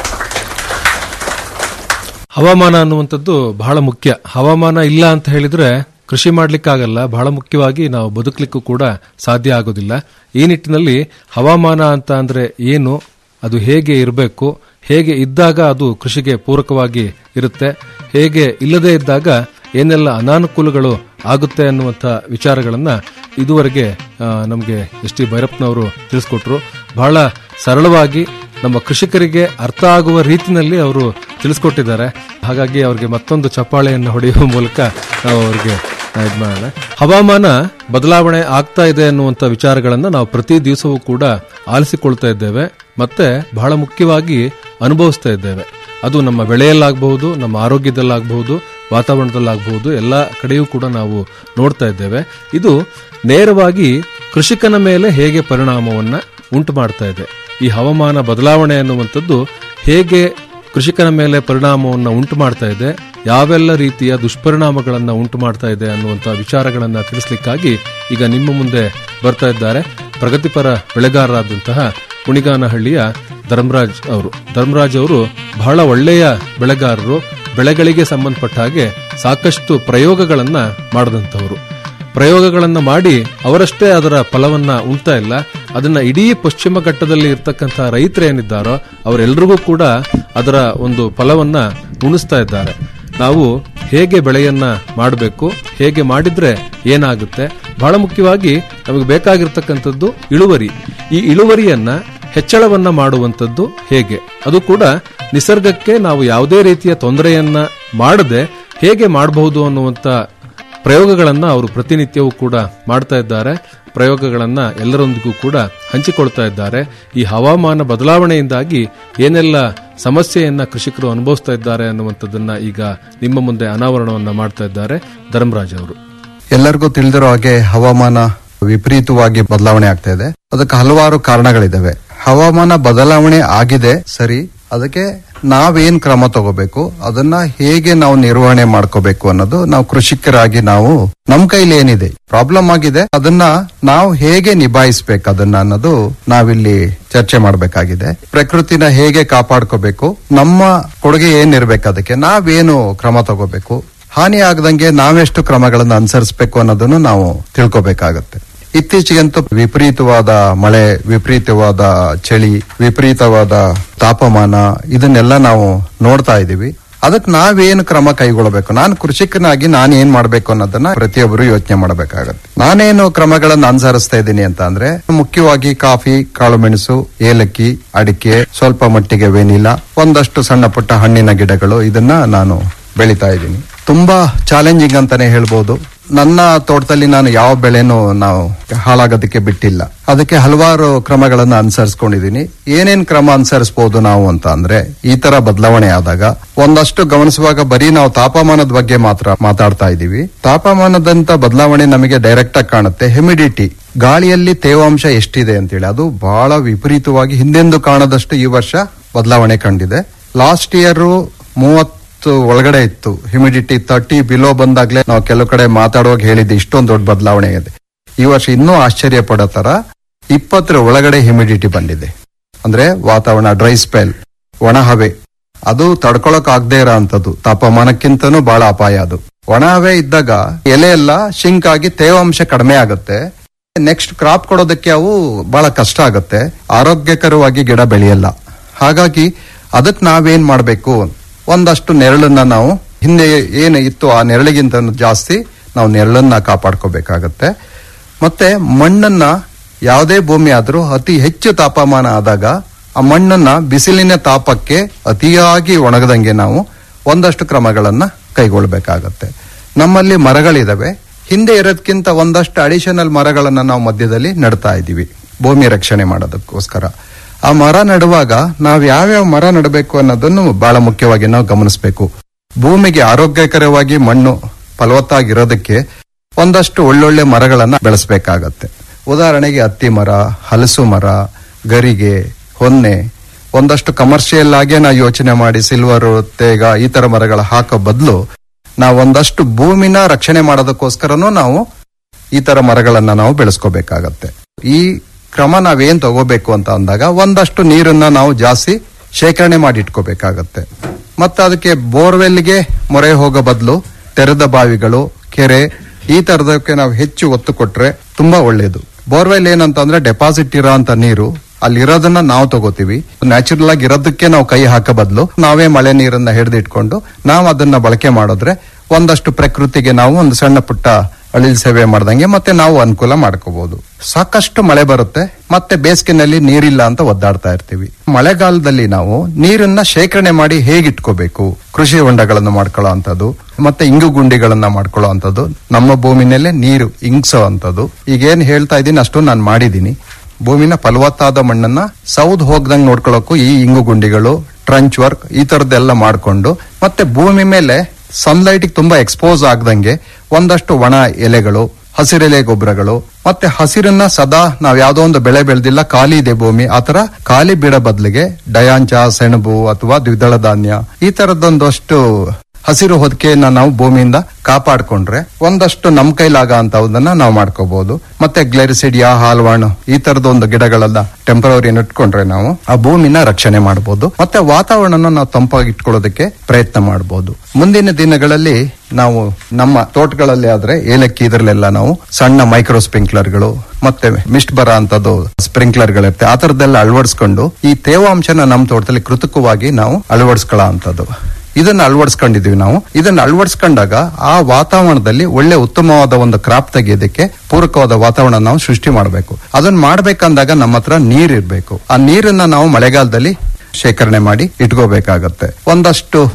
ಹವಾಮಾನ ಅನ್ನುವಂಥದ್ದು ಬಹಳ ಮುಖ್ಯ ಹವಾಮಾನ ಇಲ್ಲ ಅಂತ ಹೇಳಿದ್ರೆ ಕೃಷಿ ಮಾಡ್ಲಿಕ್ಕಾಗಲ್ಲ ಬಹಳ ಮುಖ್ಯವಾಗಿ ನಾವು ಬದುಕಲಿಕ್ಕೂ ಕೂಡ ಸಾಧ್ಯ ಆಗೋದಿಲ್ಲ ಈ ನಿಟ್ಟಿನಲ್ಲಿ ಹವಾಮಾನ ಅಂತ ಅಂದ್ರೆ ಏನು ಅದು ಹೇಗೆ ಇರಬೇಕು ಹೇಗೆ ಇದ್ದಾಗ ಅದು ಕೃಷಿಗೆ ಪೂರಕವಾಗಿ ಇರುತ್ತೆ ಹೇಗೆ ಇಲ್ಲದೇ ಇದ್ದಾಗ ಏನೆಲ್ಲ ಅನಾನುಕೂಲಗಳು ಆಗುತ್ತೆ ಅನ್ನುವಂಥ ವಿಚಾರಗಳನ್ನ ಇದುವರೆಗೆ ನಮಗೆ ಎಸ್ ಟಿ ಭೈರಪ್ಪನವರು ತಿಳಿಸ್ಕೊಟ್ರು ಬಹಳ ಸರಳವಾಗಿ ನಮ್ಮ ಕೃಷಿಕರಿಗೆ ಅರ್ಥ ಆಗುವ ರೀತಿನಲ್ಲಿ ಅವರು ತಿಳಿಸ್ಕೊಟ್ಟಿದ್ದಾರೆ ಹಾಗಾಗಿ ಅವರಿಗೆ ಮತ್ತೊಂದು ಚಪ್ಪಾಳೆಯನ್ನು ಹೊಡೆಯುವ ಮೂಲಕ ನಾವು ಅವರಿಗೆ ಇದು ಮಾಡೋಣ ಹವಾಮಾನ ಬದಲಾವಣೆ ಆಗ್ತಾ ಇದೆ ಅನ್ನುವಂಥ ವಿಚಾರಗಳನ್ನ ನಾವು ಪ್ರತಿ ದಿವಸವೂ ಕೂಡ ಆಲಿಸಿಕೊಳ್ತಾ ಇದ್ದೇವೆ ಮತ್ತೆ ಬಹಳ ಮುಖ್ಯವಾಗಿ ಅನುಭವಿಸ್ತಾ ಇದ್ದೇವೆ ಅದು ನಮ್ಮ ಬೆಳೆಯಲ್ಲಾಗಬಹುದು ನಮ್ಮ ಆರೋಗ್ಯದಲ್ಲಾಗಬಹುದು ವಾತಾವರಣದಲ್ಲಾಗಬಹುದು ಎಲ್ಲ ಕಡೆಯೂ ಕೂಡ ನಾವು ನೋಡ್ತಾ ಇದ್ದೇವೆ ಇದು ನೇರವಾಗಿ ಕೃಷಿಕನ ಮೇಲೆ ಹೇಗೆ ಪರಿಣಾಮವನ್ನ ಉಂಟು ಮಾಡ್ತಾ ಇದೆ ಈ ಹವಾಮಾನ ಬದಲಾವಣೆ ಅನ್ನುವಂಥದ್ದು ಹೇಗೆ ಕೃಷಿಕನ ಮೇಲೆ ಪರಿಣಾಮವನ್ನು ಉಂಟು ಮಾಡ್ತಾ ಇದೆ ಯಾವೆಲ್ಲ ರೀತಿಯ ದುಷ್ಪರಿಣಾಮಗಳನ್ನು ಉಂಟು ಮಾಡ್ತಾ ಇದೆ ಅನ್ನುವಂಥ ವಿಚಾರಗಳನ್ನು ತಿಳಿಸ್ಲಿಕ್ಕಾಗಿ ಈಗ ನಿಮ್ಮ ಮುಂದೆ ಬರ್ತಾ ಇದ್ದಾರೆ ಪ್ರಗತಿಪರ ಬೆಳೆಗಾರರಾದಂತಹ ಕುಣಿಗಾನಹಳ್ಳಿಯ ಧರ್ಮರಾಜ್ ಅವರು ಧರ್ಮರಾಜ್ ಅವರು ಬಹಳ ಒಳ್ಳೆಯ ಬೆಳೆಗಾರರು ಬೆಳೆಗಳಿಗೆ ಸಂಬಂಧಪಟ್ಟ ಹಾಗೆ ಸಾಕಷ್ಟು ಪ್ರಯೋಗಗಳನ್ನ ಮಾಡದಂತವರು ಪ್ರಯೋಗಗಳನ್ನ ಮಾಡಿ ಅವರಷ್ಟೇ ಅದರ ಫಲವನ್ನ ಉಣ್ತಾ ಇಲ್ಲ ಅದನ್ನ ಇಡೀ ಪಶ್ಚಿಮ ಘಟ್ಟದಲ್ಲಿ ಇರ್ತಕ್ಕಂತಹ ರೈತರೇನಿದ್ದಾರೋ ಅವರೆಲ್ಲರಿಗೂ ಕೂಡ ಅದರ ಒಂದು ಫಲವನ್ನ ಉಣಿಸ್ತಾ ಇದ್ದಾರೆ ನಾವು ಹೇಗೆ ಬೆಳೆಯನ್ನ ಮಾಡಬೇಕು ಹೇಗೆ ಮಾಡಿದ್ರೆ ಏನಾಗುತ್ತೆ ಬಹಳ ಮುಖ್ಯವಾಗಿ ನಮಗೆ ಬೇಕಾಗಿರ್ತಕ್ಕಂಥದ್ದು ಇಳುವರಿ ಈ ಇಳುವರಿಯನ್ನ ಹೆಚ್ಚಳವನ್ನ ಮಾಡುವಂಥದ್ದು ಹೇಗೆ ಅದು ಕೂಡ ನಿಸರ್ಗಕ್ಕೆ ನಾವು ಯಾವುದೇ ರೀತಿಯ ತೊಂದರೆಯನ್ನ ಮಾಡದೆ ಹೇಗೆ ಮಾಡಬಹುದು ಅನ್ನುವಂತ ಪ್ರಯೋಗಗಳನ್ನ ಅವರು ಪ್ರತಿನಿತ್ಯವೂ ಕೂಡ ಮಾಡ್ತಾ ಇದ್ದಾರೆ ಪ್ರಯೋಗಗಳನ್ನ ಎಲ್ಲರೊಂದಿಗೂ ಕೂಡ ಹಂಚಿಕೊಳ್ತಾ ಇದ್ದಾರೆ ಈ ಹವಾಮಾನ ಬದಲಾವಣೆಯಿಂದಾಗಿ ಏನೆಲ್ಲ ಸಮಸ್ಯೆಯನ್ನ ಕೃಷಿಕರು ಅನುಭವಿಸ್ತಾ ಇದ್ದಾರೆ ಅನ್ನುವಂಥದ್ದನ್ನ ಈಗ ನಿಮ್ಮ ಮುಂದೆ ಅನಾವರಣವನ್ನ ಮಾಡ್ತಾ ಇದ್ದಾರೆ ಧರ್ಮರಾಜ್ ಅವರು ಎಲ್ಲರಿಗೂ ತಿಳಿದಿರೋ ಹಾಗೆ ಹವಾಮಾನ ವಿಪರೀತವಾಗಿ ಬದಲಾವಣೆ ಆಗ್ತಾ ಇದೆ ಅದಕ್ಕೆ ಹಲವಾರು ಕಾರಣಗಳಿದಾವೆ ಹವಾಮಾನ ಬದಲಾವಣೆ ಆಗಿದೆ ಸರಿ ಅದಕ್ಕೆ ನಾವೇನ್ ಕ್ರಮ ತಗೋಬೇಕು ಅದನ್ನ ಹೇಗೆ ನಾವು ನಿರ್ವಹಣೆ ಮಾಡ್ಕೋಬೇಕು ಅನ್ನೋದು ನಾವು ಕೃಷಿಕರಾಗಿ ನಾವು ನಮ್ ಕೈಲಿ ಏನಿದೆ ಪ್ರಾಬ್ಲಮ್ ಆಗಿದೆ ಅದನ್ನ ನಾವು ಹೇಗೆ ನಿಭಾಯಿಸ್ಬೇಕು ಅದನ್ನ ಅನ್ನೋದು ನಾವಿಲ್ಲಿ ಚರ್ಚೆ ಮಾಡಬೇಕಾಗಿದೆ ಪ್ರಕೃತಿನ ಹೇಗೆ ಕಾಪಾಡ್ಕೋಬೇಕು ನಮ್ಮ ಕೊಡುಗೆ ಏನಿರ್ಬೇಕು ಅದಕ್ಕೆ ನಾವೇನು ಕ್ರಮ ತಗೋಬೇಕು ಹಾನಿ ಆಗದಂಗೆ ನಾವೆಷ್ಟು ಕ್ರಮಗಳನ್ನು ಅನುಸರಿಸಬೇಕು ಅನ್ನೋದನ್ನು ನಾವು ತಿಳ್ಕೊಬೇಕಾಗತ್ತೆ ಇತ್ತೀಚೆಗಂತೂ ವಿಪರೀತವಾದ ಮಳೆ ವಿಪರೀತವಾದ ಚಳಿ ವಿಪರೀತವಾದ ತಾಪಮಾನ ಇದನ್ನೆಲ್ಲ ನಾವು ನೋಡ್ತಾ ಇದೀವಿ ಅದಕ್ಕೆ ನಾವೇನು ಕ್ರಮ ಕೈಗೊಳ್ಳಬೇಕು ನಾನು ಕೃಷಿಕನಾಗಿ ನಾನು ಏನ್ ಮಾಡ್ಬೇಕು ಅನ್ನೋದನ್ನ ಪ್ರತಿಯೊಬ್ಬರು ಯೋಚನೆ ಮಾಡಬೇಕಾಗತ್ತೆ ನಾನೇನು ಕ್ರಮಗಳನ್ನ ಅನುಸರಿಸ್ತಾ ಇದ್ದೀನಿ ಅಂತ ಅಂದ್ರೆ ಮುಖ್ಯವಾಗಿ ಕಾಫಿ ಕಾಳುಮೆಣಸು ಏಲಕ್ಕಿ ಅಡಿಕೆ ಸ್ವಲ್ಪ ಮಟ್ಟಿಗೆ ವೆನಿಲಾ ಒಂದಷ್ಟು ಸಣ್ಣ ಪುಟ್ಟ ಹಣ್ಣಿನ ಗಿಡಗಳು ಇದನ್ನ ನಾನು ಬೆಳಿತಾ ಇದ್ದೀನಿ ತುಂಬಾ ಚಾಲೆಂಜಿಂಗ್ ಅಂತಾನೆ ಹೇಳ್ಬೋದು ನನ್ನ ತೋಟದಲ್ಲಿ ನಾನು ಯಾವ ಬೆಳೆನೂ ನಾವು ಹಾಳಾಗೋದಕ್ಕೆ ಬಿಟ್ಟಿಲ್ಲ ಅದಕ್ಕೆ ಹಲವಾರು ಕ್ರಮಗಳನ್ನ ಅನುಸರಿಸ್ಕೊಂಡಿದೀನಿ ಏನೇನ್ ಕ್ರಮ ಅನುಸರಿಸಬಹುದು ನಾವು ಅಂತ ಅಂದ್ರೆ ಈ ತರ ಬದಲಾವಣೆ ಆದಾಗ ಒಂದಷ್ಟು ಗಮನಿಸುವಾಗ ಬರೀ ನಾವು ತಾಪಮಾನದ ಬಗ್ಗೆ ಮಾತ್ರ ಮಾತಾಡ್ತಾ ಇದೀವಿ ತಾಪಮಾನದಂತ ಬದಲಾವಣೆ ನಮಗೆ ಡೈರೆಕ್ಟ್ ಆಗಿ ಕಾಣುತ್ತೆ ಹೆಮಿಡಿಟಿ ಗಾಳಿಯಲ್ಲಿ ತೇವಾಂಶ ಎಷ್ಟಿದೆ ಅಂತೇಳಿ ಅದು ಬಹಳ ವಿಪರೀತವಾಗಿ ಹಿಂದೆಂದು ಕಾಣದಷ್ಟು ಈ ವರ್ಷ ಬದಲಾವಣೆ ಕಂಡಿದೆ ಲಾಸ್ಟ್ ಇಯರ್ ಮೂವತ್ತು ಒಳಗಡೆ ಇತ್ತು ಹ್ಯುಮಿಡಿಟಿ ತರ್ಟಿ ಬಿಲೋ ಬಂದಾಗ್ಲೇ ನಾವು ಕೆಲವು ಕಡೆ ಮಾತಾಡುವಾಗ ಹೇಳಿದ್ದೆ ಇಷ್ಟೊಂದು ದೊಡ್ಡ ಬದಲಾವಣೆ ಇದೆ ಈ ವರ್ಷ ಇನ್ನೂ ಆಶ್ಚರ್ಯ ಪಡೋ ತರ ಇಪ್ಪತ್ತರ ಒಳಗಡೆ ಹ್ಯುಮಿಡಿಟಿ ಬಂದಿದೆ ಅಂದ್ರೆ ವಾತಾವರಣ ಡ್ರೈ ಸ್ಪೆಲ್ ಒಣ ಹವೆ ಅದು ತಡ್ಕೊಳಕ್ ಆಗದೆ ಇರೋ ಅಂತದ್ದು ತಾಪಮಾನಕ್ಕಿಂತನೂ ಬಹಳ ಅಪಾಯ ಅದು ಒಣ ಹವೆ ಇದ್ದಾಗ ಎಲೆ ಎಲ್ಲ ಶಿಂಕ್ ಆಗಿ ತೇವಾಂಶ ಕಡಿಮೆ ಆಗುತ್ತೆ ನೆಕ್ಸ್ಟ್ ಕ್ರಾಪ್ ಕೊಡೋದಕ್ಕೆ ಅವು ಬಹಳ ಕಷ್ಟ ಆಗುತ್ತೆ ಆರೋಗ್ಯಕರವಾಗಿ ಗಿಡ ಬೆಳೆಯಲ್ಲ ಹಾಗಾಗಿ ಅದಕ್ಕೆ ನಾವೇನ್ ಮಾಡ್ಬೇಕು ಒಂದಷ್ಟು ನೆರಳನ್ನ ನಾವು ಹಿಂದೆ ಏನು ಇತ್ತು ಆ ನೆರಳಿಗಿಂತ ಜಾಸ್ತಿ ನಾವು ನೆರಳನ್ನ ಕಾಪಾಡ್ಕೋಬೇಕಾಗತ್ತೆ ಮತ್ತೆ ಮಣ್ಣನ್ನ ಯಾವುದೇ ಭೂಮಿ ಆದ್ರೂ ಅತಿ ಹೆಚ್ಚು ತಾಪಮಾನ ಆದಾಗ ಆ ಮಣ್ಣನ್ನ ಬಿಸಿಲಿನ ತಾಪಕ್ಕೆ ಅತಿಯಾಗಿ ಒಣಗದಂಗೆ ನಾವು ಒಂದಷ್ಟು ಕ್ರಮಗಳನ್ನ ಕೈಗೊಳ್ಬೇಕಾಗತ್ತೆ ನಮ್ಮಲ್ಲಿ ಮರಗಳಿದಾವೆ ಹಿಂದೆ ಇರೋದ್ಕಿಂತ ಒಂದಷ್ಟು ಅಡಿಷನಲ್ ಮರಗಳನ್ನ ನಾವು ಮಧ್ಯದಲ್ಲಿ ನೆಡ್ತಾ ಇದ್ದೀವಿ ಭೂಮಿ ರಕ್ಷಣೆ ಮಾಡೋದಕ್ಕೋಸ್ಕರ ಆ ಮರ ನೆಡುವಾಗ ನಾವು ಯಾವ್ಯಾವ ಮರ ನೆಡಬೇಕು ಅನ್ನೋದನ್ನು ಬಹಳ ಮುಖ್ಯವಾಗಿ ನಾವು ಗಮನಿಸಬೇಕು ಭೂಮಿಗೆ ಆರೋಗ್ಯಕರವಾಗಿ ಮಣ್ಣು ಫಲವತ್ತಾಗಿರೋದಕ್ಕೆ ಒಂದಷ್ಟು ಒಳ್ಳೊಳ್ಳೆ ಮರಗಳನ್ನ ಬೆಳೆಸಬೇಕಾಗತ್ತೆ ಉದಾಹರಣೆಗೆ ಹತ್ತಿ ಮರ ಹಲಸು ಮರ ಗರಿಗೆ ಹೊನ್ನೆ ಒಂದಷ್ಟು ಕಮರ್ಷಿಯಲ್ ಆಗೇ ನಾವು ಯೋಚನೆ ಮಾಡಿ ಸಿಲ್ವರ್ ತೇಗ ಈ ತರ ಮರಗಳ ಹಾಕೋ ಬದಲು ನಾವು ಒಂದಷ್ಟು ಭೂಮಿನ ರಕ್ಷಣೆ ಮಾಡೋದಕ್ಕೋಸ್ಕರನೂ ನಾವು ಈ ತರ ಮರಗಳನ್ನ ನಾವು ಬೆಳೆಸ್ಕೋಬೇಕಾಗತ್ತೆ ಈ ಕ್ರಮ ನಾವೇನ್ ತಗೋಬೇಕು ಅಂತ ಅಂದಾಗ ಒಂದಷ್ಟು ನೀರನ್ನ ನಾವು ಜಾಸ್ತಿ ಶೇಖರಣೆ ಮಾಡಿ ಇಟ್ಕೋಬೇಕಾಗತ್ತೆ ಮತ್ತೆ ಅದಕ್ಕೆ ಬೋರ್ವೆಲ್ಗೆ ಮೊರೆ ಹೋಗೋ ಬದಲು ತೆರೆದ ಬಾವಿಗಳು ಕೆರೆ ಈ ತರದಕ್ಕೆ ನಾವು ಹೆಚ್ಚು ಒತ್ತು ಕೊಟ್ರೆ ತುಂಬಾ ಒಳ್ಳೇದು ಬೋರ್ವೆಲ್ ಏನಂತಂದ್ರೆ ಡೆಪಾಸಿಟ್ ಇರೋ ಅಂತ ನೀರು ಅಲ್ಲಿ ಇರೋದನ್ನ ನಾವು ತಗೋತೀವಿ ನ್ಯಾಚುರಲ್ ಆಗಿ ಇರೋದಕ್ಕೆ ನಾವು ಕೈ ಹಾಕೋ ಬದಲು ನಾವೇ ಮಳೆ ನೀರನ್ನ ಹಿಡಿದಿಟ್ಕೊಂಡು ನಾವು ಅದನ್ನ ಬಳಕೆ ಮಾಡಿದ್ರೆ ಒಂದಷ್ಟು ಪ್ರಕೃತಿಗೆ ನಾವು ಒಂದು ಸಣ್ಣ ಪುಟ್ಟ ಅಳಿಲ್ ಸೇವೆ ಮಾಡ್ದಂಗೆ ಮತ್ತೆ ನಾವು ಅನುಕೂಲ ಮಾಡ್ಕೋಬಹುದು ಸಾಕಷ್ಟು ಮಳೆ ಬರುತ್ತೆ ಮತ್ತೆ ಬೇಸಿಗೆನಲ್ಲಿ ನೀರಿಲ್ಲ ಅಂತ ಒದ್ದಾಡ್ತಾ ಇರ್ತೀವಿ ಮಳೆಗಾಲದಲ್ಲಿ ನಾವು ನೀರನ್ನ ಶೇಖರಣೆ ಮಾಡಿ ಹೇಗಿಟ್ಕೋಬೇಕು ಕೃಷಿ ಹೊಂಡಗಳನ್ನು ಮಾಡ್ಕೊಳ್ಳೋ ಅಂತದ್ದು ಮತ್ತೆ ಇಂಗು ಗುಂಡಿಗಳನ್ನ ಮಾಡ್ಕೊಳ್ಳೋ ಅಂತದ್ದು ನಮ್ಮ ಭೂಮಿನಲ್ಲೇ ನೀರು ಇಂಗ್ಸೋ ಅಂತದ್ದು ಈಗೇನ್ ಹೇಳ್ತಾ ಇದ್ದೀನಿ ಅಷ್ಟು ನಾನು ಮಾಡಿದ್ದೀನಿ ಭೂಮಿನ ಫಲವತ್ತಾದ ಮಣ್ಣನ್ನ ಸೌದ್ ಹೋಗ್ದಂಗ್ ನೋಡ್ಕೊಳ್ಳೋಕು ಈ ಇಂಗು ಗುಂಡಿಗಳು ಟ್ರಂಚ್ ವರ್ಕ್ ಈ ತರದ್ದೆಲ್ಲ ಮಾಡ್ಕೊಂಡು ಮತ್ತೆ ಭೂಮಿ ಮೇಲೆ ಸನ್ಲೈಟ್ ತುಂಬಾ ಎಕ್ಸ್ಪೋಸ್ ಆಗದಂಗೆ ಒಂದಷ್ಟು ಒಣ ಎಲೆಗಳು ಹಸಿರೆಲೆ ಗೊಬ್ಬರಗಳು ಮತ್ತೆ ಹಸಿರನ್ನ ಸದಾ ನಾವ್ ಯಾವ್ದೋ ಒಂದು ಬೆಳೆ ಬೆಳೆದಿಲ್ಲ ಖಾಲಿ ಇದೆ ಭೂಮಿ ಆತರ ಖಾಲಿ ಬಿಡ ಬದಲಿಗೆ ಡಯಾಂಚ ಸೆಣಬು ಅಥವಾ ದ್ವಿದಳ ಧಾನ್ಯ ಈ ತರದೊಂದಷ್ಟು ಹಸಿರು ಹೊದಿಕೆಯನ್ನ ನಾವು ಭೂಮಿಯಿಂದ ಕಾಪಾಡ್ಕೊಂಡ್ರೆ ಒಂದಷ್ಟು ನಮ್ ಕೈಲಾಗ ಅಂತದನ್ನ ನಾವು ಮಾಡ್ಕೋಬಹುದು ಮತ್ತೆ ಗ್ಲೆರಿಸಿಡಿಯಾ ಹಾಲ್ವಾಣು ಈ ತರದೊಂದು ಗಿಡಗಳೆಲ್ಲ ಟೆಂಪರರಿ ನೆಟ್ಕೊಂಡ್ರೆ ನಾವು ಆ ಭೂಮಿನ ರಕ್ಷಣೆ ಮಾಡಬಹುದು ಮತ್ತೆ ವಾತಾವರಣ ನಾವು ತಂಪಾಗಿ ಇಟ್ಕೊಳ್ಳೋದಕ್ಕೆ ಪ್ರಯತ್ನ ಮಾಡಬಹುದು ಮುಂದಿನ ದಿನಗಳಲ್ಲಿ ನಾವು ನಮ್ಮ ತೋಟಗಳಲ್ಲಿ ಆದ್ರೆ ಏಲಕ್ಕಿ ಇದ್ರಲ್ಲೆಲ್ಲ ನಾವು ಸಣ್ಣ ಮೈಕ್ರೋ ಸ್ಪ್ರಿಂಕ್ಲರ್ಗಳು ಮತ್ತೆ ಮಿಸ್ಟ್ ಬರ ಅಂತದ್ದು ಸ್ಪ್ರಿಂಕ್ಲರ್ ಗಳಿರುತ್ತೆ ಆ ತರದ್ದೆಲ್ಲ ಅಳವಡಿಸ್ಕೊಂಡು ಈ ತೇವಾಂಶನ ನಮ್ಮ ತೋಟದಲ್ಲಿ ಕೃತಕವಾಗಿ ನಾವು ಅಳವಡಿಸ್ಕೊಳ್ಳೋ ಅಂತದ್ದು ಇದನ್ನ ಅಳವಡಿಸ್ಕೊಂಡಿದೀವಿ ನಾವು ಇದನ್ನ ಅಳವಡಿಸ್ಕೊಂಡಾಗ ಆ ವಾತಾವರಣದಲ್ಲಿ ಒಳ್ಳೆ ಉತ್ತಮವಾದ ಒಂದು ಕ್ರಾಪ್ ತೆಗೆಯೋದಕ್ಕೆ ಪೂರಕವಾದ ವಾತಾವರಣ ನಾವು ಸೃಷ್ಟಿ ಮಾಡಬೇಕು ಅದನ್ನ ಮಾಡ್ಬೇಕಂದಾಗ ನಮ್ಮ ಹತ್ರ ನೀರ್ ಇರ್ಬೇಕು ಆ ನೀರನ್ನ ನಾವು ಮಳೆಗಾಲದಲ್ಲಿ ಶೇಖರಣೆ ಮಾಡಿ ಇಟ್ಕೋಬೇಕಾಗತ್ತೆ ಒಂದಷ್ಟು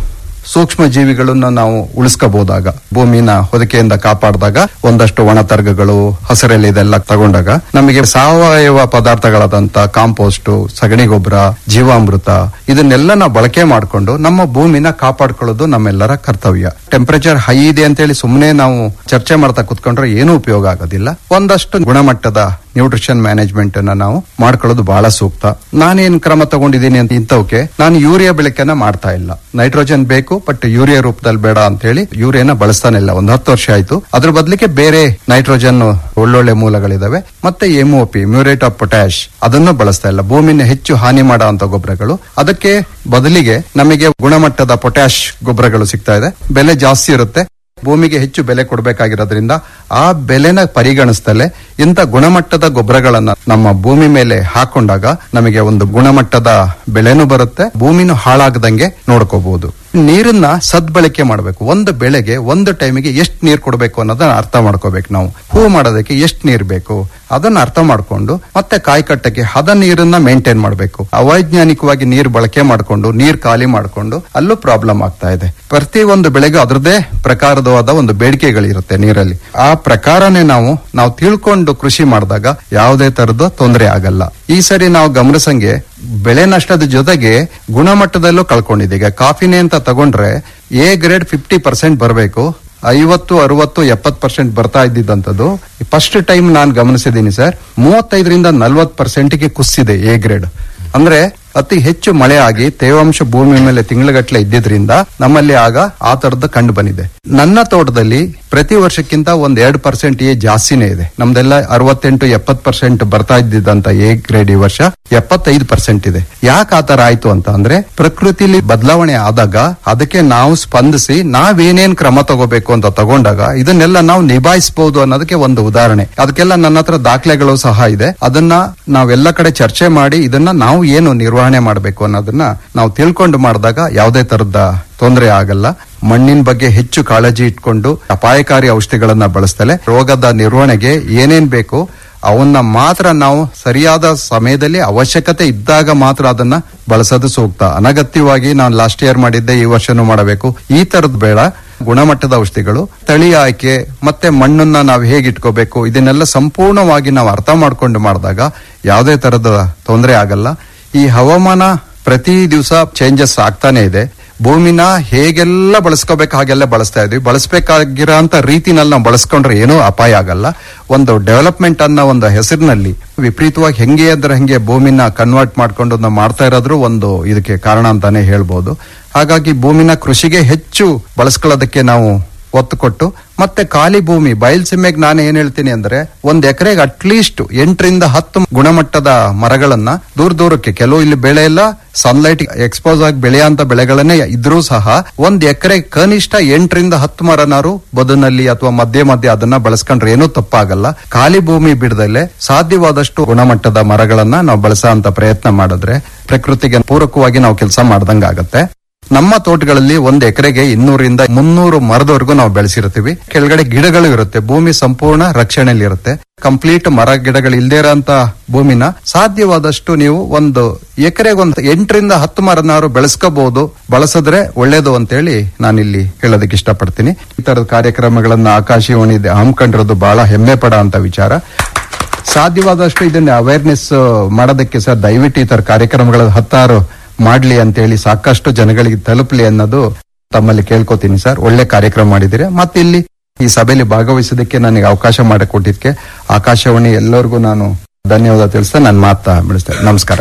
ಸೂಕ್ಷ್ಮ ಜೀವಿಗಳನ್ನ ನಾವು ಉಳಿಸ್ಕೋಬಹುದಾಗ ಭೂಮಿನ ಹೊದಿಕೆಯಿಂದ ಕಾಪಾಡಿದಾಗ ಒಂದಷ್ಟು ಒಣತರ್ಗಗಳು ಹಸಿರೆಲೆ ಇದೆಲ್ಲ ತಗೊಂಡಾಗ ನಮಗೆ ಸಾವಯವ ಪದಾರ್ಥಗಳಾದಂತ ಕಾಂಪೋಸ್ಟ್ ಸಗಣಿ ಗೊಬ್ಬರ ಜೀವಾಮೃತ ಇದನ್ನೆಲ್ಲ ನಾವು ಬಳಕೆ ಮಾಡಿಕೊಂಡು ನಮ್ಮ ಭೂಮಿನ ಕಾಪಾಡ್ಕೊಳ್ಳೋದು ನಮ್ಮೆಲ್ಲರ ಕರ್ತವ್ಯ ಟೆಂಪರೇಚರ್ ಹೈ ಇದೆ ಅಂತೇಳಿ ಸುಮ್ಮನೆ ನಾವು ಚರ್ಚೆ ಮಾಡ್ತಾ ಕುತ್ಕೊಂಡ್ರೆ ಏನೂ ಉಪಯೋಗ ಆಗೋದಿಲ್ಲ ಒಂದಷ್ಟು ಗುಣಮಟ್ಟದ ನ್ಯೂಟ್ರಿಷನ್ ಮ್ಯಾನೇಜ್ಮೆಂಟ್ ಅನ್ನ ನಾವು ಮಾಡ್ಕೊಳ್ಳೋದು ಬಹಳ ಸೂಕ್ತ ನಾನೇನ್ ಕ್ರಮ ತಗೊಂಡಿದ್ದೀನಿ ಅಂತ ಇಂಥವಕ್ಕೆ ನಾನು ಯೂರಿಯಾ ಬೆಳಕೆನ ಮಾಡ್ತಾ ಇಲ್ಲ ನೈಟ್ರೋಜನ್ ಬೇಕು ಬಟ್ ಯೂರಿಯಾ ರೂಪದಲ್ಲಿ ಬೇಡ ಅಂತ ಹೇಳಿ ಯೂರಿಯಾನ ಬಳಸ್ತಾನೆ ಇಲ್ಲ ಒಂದು ಹತ್ತು ವರ್ಷ ಆಯ್ತು ಅದ್ರ ಬದಲಿಗೆ ಬೇರೆ ನೈಟ್ರೋಜನ್ ಒಳ್ಳೊಳ್ಳೆ ಮೂಲಗಳಿದಾವೆ ಮತ್ತೆ ಎಮ್ಒಪಿ ಮ್ಯೂರೇಟ್ ಆಫ್ ಪೊಟ್ಯಾಶ್ ಅದನ್ನು ಬಳಸ್ತಾ ಇಲ್ಲ ಭೂಮಿನ ಹೆಚ್ಚು ಹಾನಿ ಮಾಡೋ ಅಂತ ಗೊಬ್ಬರಗಳು ಅದಕ್ಕೆ ಬದಲಿಗೆ ನಮಗೆ ಗುಣಮಟ್ಟದ ಪೊಟ್ಯಾಶ್ ಗೊಬ್ಬರಗಳು ಸಿಗ್ತಾ ಇದೆ ಬೆಲೆ ಜಾಸ್ತಿ ಇರುತ್ತೆ ಭೂಮಿಗೆ ಹೆಚ್ಚು ಬೆಲೆ ಕೊಡಬೇಕಾಗಿರೋದ್ರಿಂದ ಆ ಬೆಲೆನ ಪರಿಗಣಿಸ್ತಲೇ ಇಂಥ ಗುಣಮಟ್ಟದ ಗೊಬ್ಬರಗಳನ್ನ ನಮ್ಮ ಭೂಮಿ ಮೇಲೆ ಹಾಕೊಂಡಾಗ ನಮಗೆ ಒಂದು ಗುಣಮಟ್ಟದ ಬೆಳೆನೂ ಬರುತ್ತೆ ಭೂಮಿನೂ ಹಾಳಾಗದಂಗೆ ನೋಡ್ಕೋಬಹುದು ನೀರನ್ನ ಸದ್ಬಳಕೆ ಮಾಡಬೇಕು ಒಂದು ಬೆಳೆಗೆ ಒಂದು ಟೈಮಿಗೆ ಎಷ್ಟು ನೀರು ಕೊಡಬೇಕು ಅನ್ನೋದನ್ನ ಅರ್ಥ ಮಾಡ್ಕೋಬೇಕು ನಾವು ಹೂ ಮಾಡೋದಕ್ಕೆ ಎಷ್ಟು ನೀರು ಬೇಕು ಅದನ್ನ ಅರ್ಥ ಮಾಡ್ಕೊಂಡು ಮತ್ತೆ ಕಾಯಿ ಕಟ್ಟಕ್ಕೆ ಹದ ನೀರನ್ನ ಮೇಂಟೈನ್ ಮಾಡಬೇಕು ಅವೈಜ್ಞಾನಿಕವಾಗಿ ನೀರು ಬಳಕೆ ಮಾಡಿಕೊಂಡು ನೀರು ಖಾಲಿ ಮಾಡಿಕೊಂಡು ಅಲ್ಲೂ ಪ್ರಾಬ್ಲಮ್ ಆಗ್ತಾ ಇದೆ ಪ್ರತಿ ಒಂದು ಬೆಳೆಗೂ ಅದರದೇ ಪ್ರಕಾರವಾದ ಒಂದು ಬೇಡಿಕೆಗಳಿರುತ್ತೆ ನೀರಲ್ಲಿ ಆ ಪ್ರಕಾರನೇ ನಾವು ನಾವು ತಿಳ್ಕೊಂಡು ಕೃಷಿ ಮಾಡಿದಾಗ ಯಾವುದೇ ತರದ ತೊಂದರೆ ಆಗಲ್ಲ ಈ ಸರಿ ನಾವು ಗಮನಿಸಂಗೆ ಬೆಳೆ ನಷ್ಟದ ಜೊತೆಗೆ ಗುಣಮಟ್ಟದಲ್ಲೂ ಕಳ್ಕೊಂಡಿದೆ ಈಗ ಕಾಫಿನೇ ಅಂತ ತಗೊಂಡ್ರೆ ಎ ಗ್ರೇಡ್ ಫಿಫ್ಟಿ ಪರ್ಸೆಂಟ್ ಬರಬೇಕು ಐವತ್ತು ಅರವತ್ತು ಎಪ್ಪತ್ತು ಪರ್ಸೆಂಟ್ ಬರ್ತಾ ಇದ್ದಿದ್ದಂಥದ್ದು ಫಸ್ಟ್ ಟೈಮ್ ನಾನು ಗಮನಿಸಿದ್ದೀನಿ ಸರ್ ಮೂವತ್ತೈದರಿಂದ ನಲ್ವತ್ತು ಪರ್ಸೆಂಟ್ಗೆ ಕುಸಿದೆ ಎ ಗ್ರೇಡ್ ಅಂದ್ರೆ ಅತಿ ಹೆಚ್ಚು ಮಳೆ ಆಗಿ ತೇವಾಂಶ ಭೂಮಿ ಮೇಲೆ ತಿಂಗಳಗಟ್ಟಲೆ ಇದ್ದಿದ್ರಿಂದ ನಮ್ಮಲ್ಲಿ ಆಗ ಆ ತರದ್ದು ಕಂಡು ಬಂದಿದೆ ನನ್ನ ತೋಟದಲ್ಲಿ ಪ್ರತಿ ವರ್ಷಕ್ಕಿಂತ ಒಂದ್ ಎರಡು ಪರ್ಸೆಂಟ್ ಎ ಜಾಸ್ತಿನೇ ಇದೆ ನಮ್ದೆಲ್ಲ ಅರವತ್ತೆಂಟು ಎಪ್ಪತ್ ಪರ್ಸೆಂಟ್ ಬರ್ತಾ ಇದ್ದಿದ್ದಂತ ಎ ಗ್ರೇಡ್ ಈ ವರ್ಷ ಎಪ್ಪತ್ತೈದು ಪರ್ಸೆಂಟ್ ಇದೆ ಯಾಕೆ ಆತರ ಆಯ್ತು ಅಂತ ಅಂದ್ರೆ ಪ್ರಕೃತಿಲಿ ಬದಲಾವಣೆ ಆದಾಗ ಅದಕ್ಕೆ ನಾವು ಸ್ಪಂದಿಸಿ ನಾವೇನೇನ್ ಕ್ರಮ ತಗೋಬೇಕು ಅಂತ ತಗೊಂಡಾಗ ಇದನ್ನೆಲ್ಲ ನಾವು ನಿಭಾಯಿಸಬಹುದು ಅನ್ನೋದಕ್ಕೆ ಒಂದು ಉದಾಹರಣೆ ಅದಕ್ಕೆಲ್ಲ ನನ್ನ ಹತ್ರ ದಾಖಲೆಗಳು ಸಹ ಇದೆ ಅದನ್ನ ನಾವೆಲ್ಲ ಕಡೆ ಚರ್ಚೆ ಮಾಡಿ ಇದನ್ನ ನಾವು ಏನು ನಿರ್ವಹಣೆ ಮಾಡಬೇಕು ಅನ್ನೋದನ್ನ ನಾವು ತಿಳ್ಕೊಂಡು ಮಾಡಿದಾಗ ಯಾವುದೇ ತರದ ತೊಂದರೆ ಆಗಲ್ಲ ಮಣ್ಣಿನ ಬಗ್ಗೆ ಹೆಚ್ಚು ಕಾಳಜಿ ಇಟ್ಕೊಂಡು ಅಪಾಯಕಾರಿ ಔಷಧಿಗಳನ್ನ ಬಳಸ್ತಲೆ ರೋಗದ ನಿರ್ವಹಣೆಗೆ ಏನೇನ್ ಬೇಕು ಅವನ್ನ ಮಾತ್ರ ನಾವು ಸರಿಯಾದ ಸಮಯದಲ್ಲಿ ಅವಶ್ಯಕತೆ ಇದ್ದಾಗ ಮಾತ್ರ ಅದನ್ನ ಬಳಸೋದು ಸೂಕ್ತ ಅನಗತ್ಯವಾಗಿ ನಾನು ಲಾಸ್ಟ್ ಇಯರ್ ಮಾಡಿದ್ದೆ ಈ ವರ್ಷನೂ ಮಾಡಬೇಕು ಈ ತರದ್ ಬೇಡ ಗುಣಮಟ್ಟದ ಔಷಧಿಗಳು ತಳಿ ಆಯ್ಕೆ ಮತ್ತೆ ಮಣ್ಣನ್ನ ನಾವು ಹೇಗೆ ಇಟ್ಕೋಬೇಕು ಇದನ್ನೆಲ್ಲ ಸಂಪೂರ್ಣವಾಗಿ ನಾವು ಅರ್ಥ ಮಾಡ್ಕೊಂಡು ಮಾಡಿದಾಗ ಯಾವುದೇ ತರದ ತೊಂದರೆ ಆಗಲ್ಲ ಈ ಹವಾಮಾನ ಪ್ರತಿ ದಿವಸ ಚೇಂಜಸ್ ಆಗ್ತಾನೆ ಇದೆ ಭೂಮಿನ ಹೇಗೆಲ್ಲ ಬಳಸ್ಕೋಬೇಕು ಹಾಗೆಲ್ಲ ಬಳಸ್ತಾ ಇದ್ವಿ ಬಳಸಬೇಕಾಗಿರೋ ಅಂತ ರೀತಿನಲ್ಲಿ ನಾವು ಬಳಸ್ಕೊಂಡ್ರೆ ಏನೂ ಅಪಾಯ ಆಗಲ್ಲ ಒಂದು ಡೆವಲಪ್ಮೆಂಟ್ ಅನ್ನೋ ಒಂದು ಹೆಸರಿನಲ್ಲಿ ವಿಪರೀತವಾಗಿ ಹೆಂಗೆ ಅಂದ್ರೆ ಹೆಂಗೆ ಭೂಮಿನ ಕನ್ವರ್ಟ್ ಮಾಡ್ಕೊಂಡು ನಾವು ಮಾಡ್ತಾ ಇರೋದ್ರು ಒಂದು ಇದಕ್ಕೆ ಕಾರಣ ಅಂತಾನೆ ಹೇಳ್ಬೋದು ಹಾಗಾಗಿ ಭೂಮಿನ ಕೃಷಿಗೆ ಹೆಚ್ಚು ಬಳಸ್ಕೊಳ್ಳೋದಕ್ಕೆ ನಾವು ಒತ್ತು ಕೊಟ್ಟು ಮತ್ತೆ ಖಾಲಿ ಭೂಮಿ ಬಯಲ್ಸೀಮೆಗೆ ನಾನು ಏನ್ ಹೇಳ್ತೀನಿ ಅಂದ್ರೆ ಒಂದ್ ಎಕರೆಗೆ ಅಟ್ಲೀಸ್ಟ್ ಎಂಟರಿಂದ ಹತ್ತು ಗುಣಮಟ್ಟದ ಮರಗಳನ್ನ ದೂರ ದೂರಕ್ಕೆ ಕೆಲವು ಇಲ್ಲಿ ಬೆಳೆ ಎಲ್ಲ ಸನ್ಲೈಟ್ ಎಕ್ಸ್ಪೋಸ್ ಆಗಿ ಬೆಳೆಯಂತ ಬೆಳೆಗಳನ್ನೇ ಇದ್ರೂ ಸಹ ಒಂದ್ ಎಕರೆ ಕನಿಷ್ಠ ಎಂಟರಿಂದ ಹತ್ತು ಮರನಾರು ಬದುನಲ್ಲಿ ಅಥವಾ ಮಧ್ಯೆ ಮಧ್ಯೆ ಅದನ್ನ ಬಳಸ್ಕೊಂಡ್ರೆ ಏನೂ ತಪ್ಪಾಗಲ್ಲ ಖಾಲಿ ಭೂಮಿ ಬಿಡದಲ್ಲೇ ಸಾಧ್ಯವಾದಷ್ಟು ಗುಣಮಟ್ಟದ ಮರಗಳನ್ನ ನಾವು ಬಳಸೋ ಅಂತ ಪ್ರಯತ್ನ ಮಾಡಿದ್ರೆ ಪ್ರಕೃತಿಗೆ ಪೂರಕವಾಗಿ ನಾವು ಕೆಲಸ ಮಾಡ್ದಂಗಾಗತ್ತೆ ನಮ್ಮ ತೋಟಗಳಲ್ಲಿ ಒಂದ್ ಎಕರೆಗೆ ಇನ್ನೂರಿಂದ ಮುನ್ನೂರು ಮರದವರೆಗೂ ನಾವು ಬೆಳೆಸಿರ್ತೀವಿ ಕೆಳಗಡೆ ಗಿಡಗಳು ಇರುತ್ತೆ ಭೂಮಿ ಸಂಪೂರ್ಣ ರಕ್ಷಣೆಯಲ್ಲಿ ಇರುತ್ತೆ ಕಂಪ್ಲೀಟ್ ಮರ ಗಿಡಗಳು ಇಲ್ದೇ ಇರೋಂತ ಭೂಮಿನ ಸಾಧ್ಯವಾದಷ್ಟು ನೀವು ಒಂದು ಎಕರೆಗೆ ಒಂದು ಎಂಟರಿಂದ ಹತ್ತು ಮರನಾರು ಬೆಳೆಸ್ಕೋಬಹುದು ಬಳಸಿದ್ರೆ ಒಳ್ಳೇದು ಅಂತೇಳಿ ನಾನಿಲ್ಲಿ ಹೇಳೋದಕ್ಕೆ ಇಷ್ಟಪಡ್ತೀನಿ ಈ ತರದ ಕಾರ್ಯಕ್ರಮಗಳನ್ನ ಆಕಾಶವಾಣಿ ಹಮ್ಮಿಕೊಂಡಿರೋದು ಬಹಳ ಹೆಮ್ಮೆ ಪಡ ಅಂತ ವಿಚಾರ ಸಾಧ್ಯವಾದಷ್ಟು ಇದನ್ನ ಅವೇರ್ನೆಸ್ ಮಾಡೋದಕ್ಕೆ ಸರ್ ದಯವಿಟ್ಟು ಈ ತರ ಕಾರ್ಯಕ್ರಮಗಳ ಹತ್ತಾರು ಮಾಡ್ಲಿ ಅಂತೇಳಿ ಸಾಕಷ್ಟು ಜನಗಳಿಗೆ ತಲುಪಲಿ ಅನ್ನೋದು ತಮ್ಮಲ್ಲಿ ಕೇಳ್ಕೊತೀನಿ ಸರ್ ಒಳ್ಳೆ ಕಾರ್ಯಕ್ರಮ ಮಾಡಿದಿರಿ ಮತ್ತೆ ಇಲ್ಲಿ ಈ ಸಭೆಯಲ್ಲಿ ಭಾಗವಹಿಸೋದಕ್ಕೆ ನನಗೆ ಅವಕಾಶ ಮಾಡಿಕೊಟ್ಟಿದ್ದಕ್ಕೆ ಆಕಾಶವಾಣಿ ಎಲ್ಲರಿಗೂ ನಾನು ಧನ್ಯವಾದ ತಿಳಿಸ್ತಾ ನನ್ನ ಮಾತಾ ಬಿಡಿಸ್ತೇನೆ ನಮಸ್ಕಾರ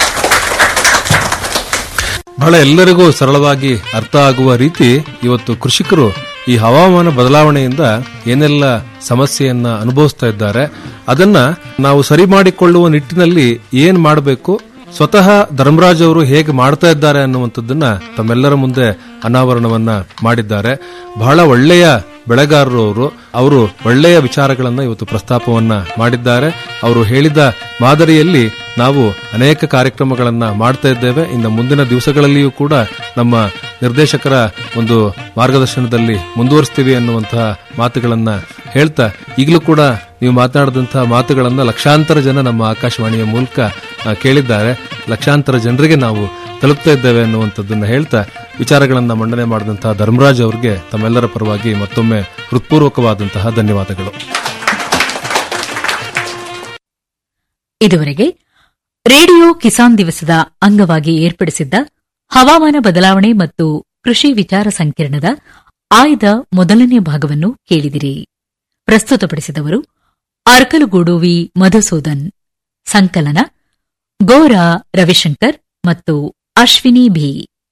ಬಹಳ ಎಲ್ಲರಿಗೂ ಸರಳವಾಗಿ ಅರ್ಥ ಆಗುವ ರೀತಿ ಇವತ್ತು ಕೃಷಿಕರು ಈ ಹವಾಮಾನ ಬದಲಾವಣೆಯಿಂದ ಏನೆಲ್ಲ ಸಮಸ್ಯೆಯನ್ನ ಅನುಭವಿಸ್ತಾ ಇದ್ದಾರೆ ಅದನ್ನ ನಾವು ಸರಿ ಮಾಡಿಕೊಳ್ಳುವ ನಿಟ್ಟಿನಲ್ಲಿ ಏನ್ ಮಾಡಬೇಕು ಸ್ವತಃ ಧರ್ಮರಾಜ್ ಅವರು ಹೇಗೆ ಮಾಡ್ತಾ ಇದ್ದಾರೆ ಅನ್ನುವಂಥದ್ದನ್ನ ತಮ್ಮೆಲ್ಲರ ಮುಂದೆ ಅನಾವರಣವನ್ನ ಮಾಡಿದ್ದಾರೆ ಬಹಳ ಒಳ್ಳೆಯ ಬೆಳೆಗಾರರು ಅವರು ಅವರು ಒಳ್ಳೆಯ ವಿಚಾರಗಳನ್ನ ಇವತ್ತು ಪ್ರಸ್ತಾಪವನ್ನ ಮಾಡಿದ್ದಾರೆ ಅವರು ಹೇಳಿದ ಮಾದರಿಯಲ್ಲಿ ನಾವು ಅನೇಕ ಕಾರ್ಯಕ್ರಮಗಳನ್ನ ಮಾಡ್ತಾ ಇದ್ದೇವೆ ಇನ್ನು ಮುಂದಿನ ದಿವಸಗಳಲ್ಲಿಯೂ ಕೂಡ ನಮ್ಮ ನಿರ್ದೇಶಕರ ಒಂದು ಮಾರ್ಗದರ್ಶನದಲ್ಲಿ ಮುಂದುವರಿಸ್ತೀವಿ ಅನ್ನುವಂತಹ ಮಾತುಗಳನ್ನ ಹೇಳ್ತಾ ಈಗಲೂ ಕೂಡ ನೀವು ಮಾತನಾಡಿದಂತಹ ಮಾತುಗಳನ್ನ ಲಕ್ಷಾಂತರ ಜನ ನಮ್ಮ ಆಕಾಶವಾಣಿಯ ಮೂಲಕ ಆ, ಕೇಳಿದ್ದಾರೆ ಲಕ್ಷಾಂತರ ಜನರಿಗೆ ನಾವು ತಲುಪ್ತಾ ಇದ್ದೇವೆ ಅನ್ನುವಂಥದ್ದನ್ನ ಹೇಳ್ತಾ ವಿಚಾರಗಳನ್ನ ಮಂಡನೆ ಮಾಡಿದಂತಹ ಧರ್ಮರಾಜ್ ಅವರಿಗೆ ತಮ್ಮೆಲ್ಲರ ಪರವಾಗಿ ಮತ್ತೊಮ್ಮೆ ಹೃತ್ಪೂರ್ವಕವಾದಂತಹ ಧನ್ಯವಾದಗಳು ಇದುವರೆಗೆ ರೇಡಿಯೋ ಕಿಸಾನ್ ದಿವಸದ ಅಂಗವಾಗಿ ಏರ್ಪಡಿಸಿದ್ದ ಹವಾಮಾನ ಬದಲಾವಣೆ ಮತ್ತು ಕೃಷಿ ವಿಚಾರ ಸಂಕಿರಣದ ಆಯ್ದ ಮೊದಲನೇ ಭಾಗವನ್ನು ಕೇಳಿದಿರಿ ಪ್ರಸ್ತುತಪಡಿಸಿದವರು ಅರ್ಕಲಗೂಡು ವಿ ಮಧುಸೂದನ್ ಸಂಕಲನ ಗೋರಾ ರವಿಶಂಕರ್ ಮತ್ತು ಅಶ್ವಿನಿ ಭಿ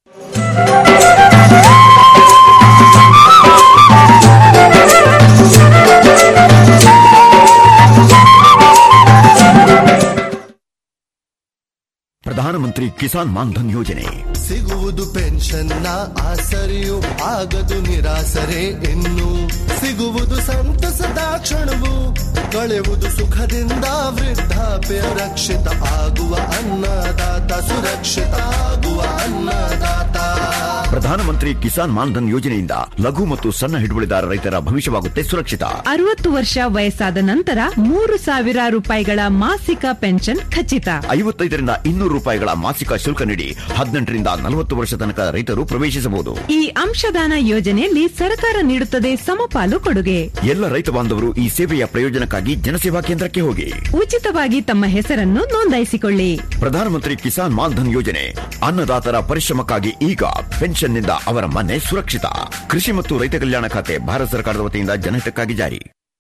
ಪ್ರಧಾನಮಂತ್ರಿ ಕಿಸಾನ್ ಮಾನ್ಧನ್ ಯೋಜನೆ ಸಿಗುವುದು ಪೆನ್ಷನ್ನ ಆಸರೆಯು ಆಗದು ನಿರಾಸರೆ ಇನ್ನು ಸಿಗುವುದು ಸಂತಸದ ಕ್ಷಣವು ಕಳೆಯುವುದು ಸುಖದಿಂದ ವೃದ್ಧಾಪ್ಯ ರಕ್ಷಿತ ಆಗುವ ಅನ್ನದಾತ ಸುರಕ್ಷಿತ ಆಗುವ ಅನ್ನದಾತ ಪ್ರಧಾನಮಂತ್ರಿ ಕಿಸಾನ್ ಮಾನ್ಧನ್ ಯೋಜನೆಯಿಂದ ಲಘು ಮತ್ತು ಸಣ್ಣ ಹಿಡುವಳಿದಾರ ರೈತರ ಭವಿಷ್ಯವಾಗುತ್ತೆ ಸುರಕ್ಷಿತ ಅರವತ್ತು ವರ್ಷ ವಯಸ್ಸಾದ ನಂತರ ಮೂರು ಸಾವಿರ ರೂಪಾಯಿಗಳ ಮಾಸಿಕ ಪೆನ್ಷನ್ ಖಚಿತ ಐವತ್ತೈದರಿಂದ ಇನ್ನೂರು ರೂಪಾಯಿಗಳ ಮಾಸಿಕ ಶುಲ್ಕ ನೀಡಿ ಹದಿನೆಂಟರಿಂದ ನಲವತ್ತು ವರ್ಷ ತನಕ ರೈತರು ಪ್ರವೇಶಿಸಬಹುದು ಈ ಅಂಶದಾನ ಯೋಜನೆಯಲ್ಲಿ ಸರ್ಕಾರ ನೀಡುತ್ತದೆ ಸಮಪಾಲು ಕೊಡುಗೆ ಎಲ್ಲ ರೈತ ಬಾಂಧವರು ಈ ಸೇವೆಯ ಪ್ರಯೋಜನಕ್ಕಾಗಿ ಜನಸೇವಾ ಕೇಂದ್ರಕ್ಕೆ ಹೋಗಿ ಉಚಿತವಾಗಿ ತಮ್ಮ ಹೆಸರನ್ನು ನೋಂದಾಯಿಸಿಕೊಳ್ಳಿ ಪ್ರಧಾನಮಂತ್ರಿ ಕಿಸಾನ್ ಮಾನ್ಧನ್ ಯೋಜನೆ ಅನ್ನದಾತರ ಪರಿಶ್ರಮಕ್ಕಾಗಿ ಈಗ ಪೆನ್ಷನ್ನಿಂದ ಅವರ ಮನೆ ಸುರಕ್ಷಿತ ಕೃಷಿ ಮತ್ತು ರೈತ ಕಲ್ಯಾಣ ಖಾತೆ ಭಾರತ ಸರ್ಕಾರದ ವತಿಯಿಂದ ಜನಹಿತಕ್ಕಾಗಿ ಜಾರಿ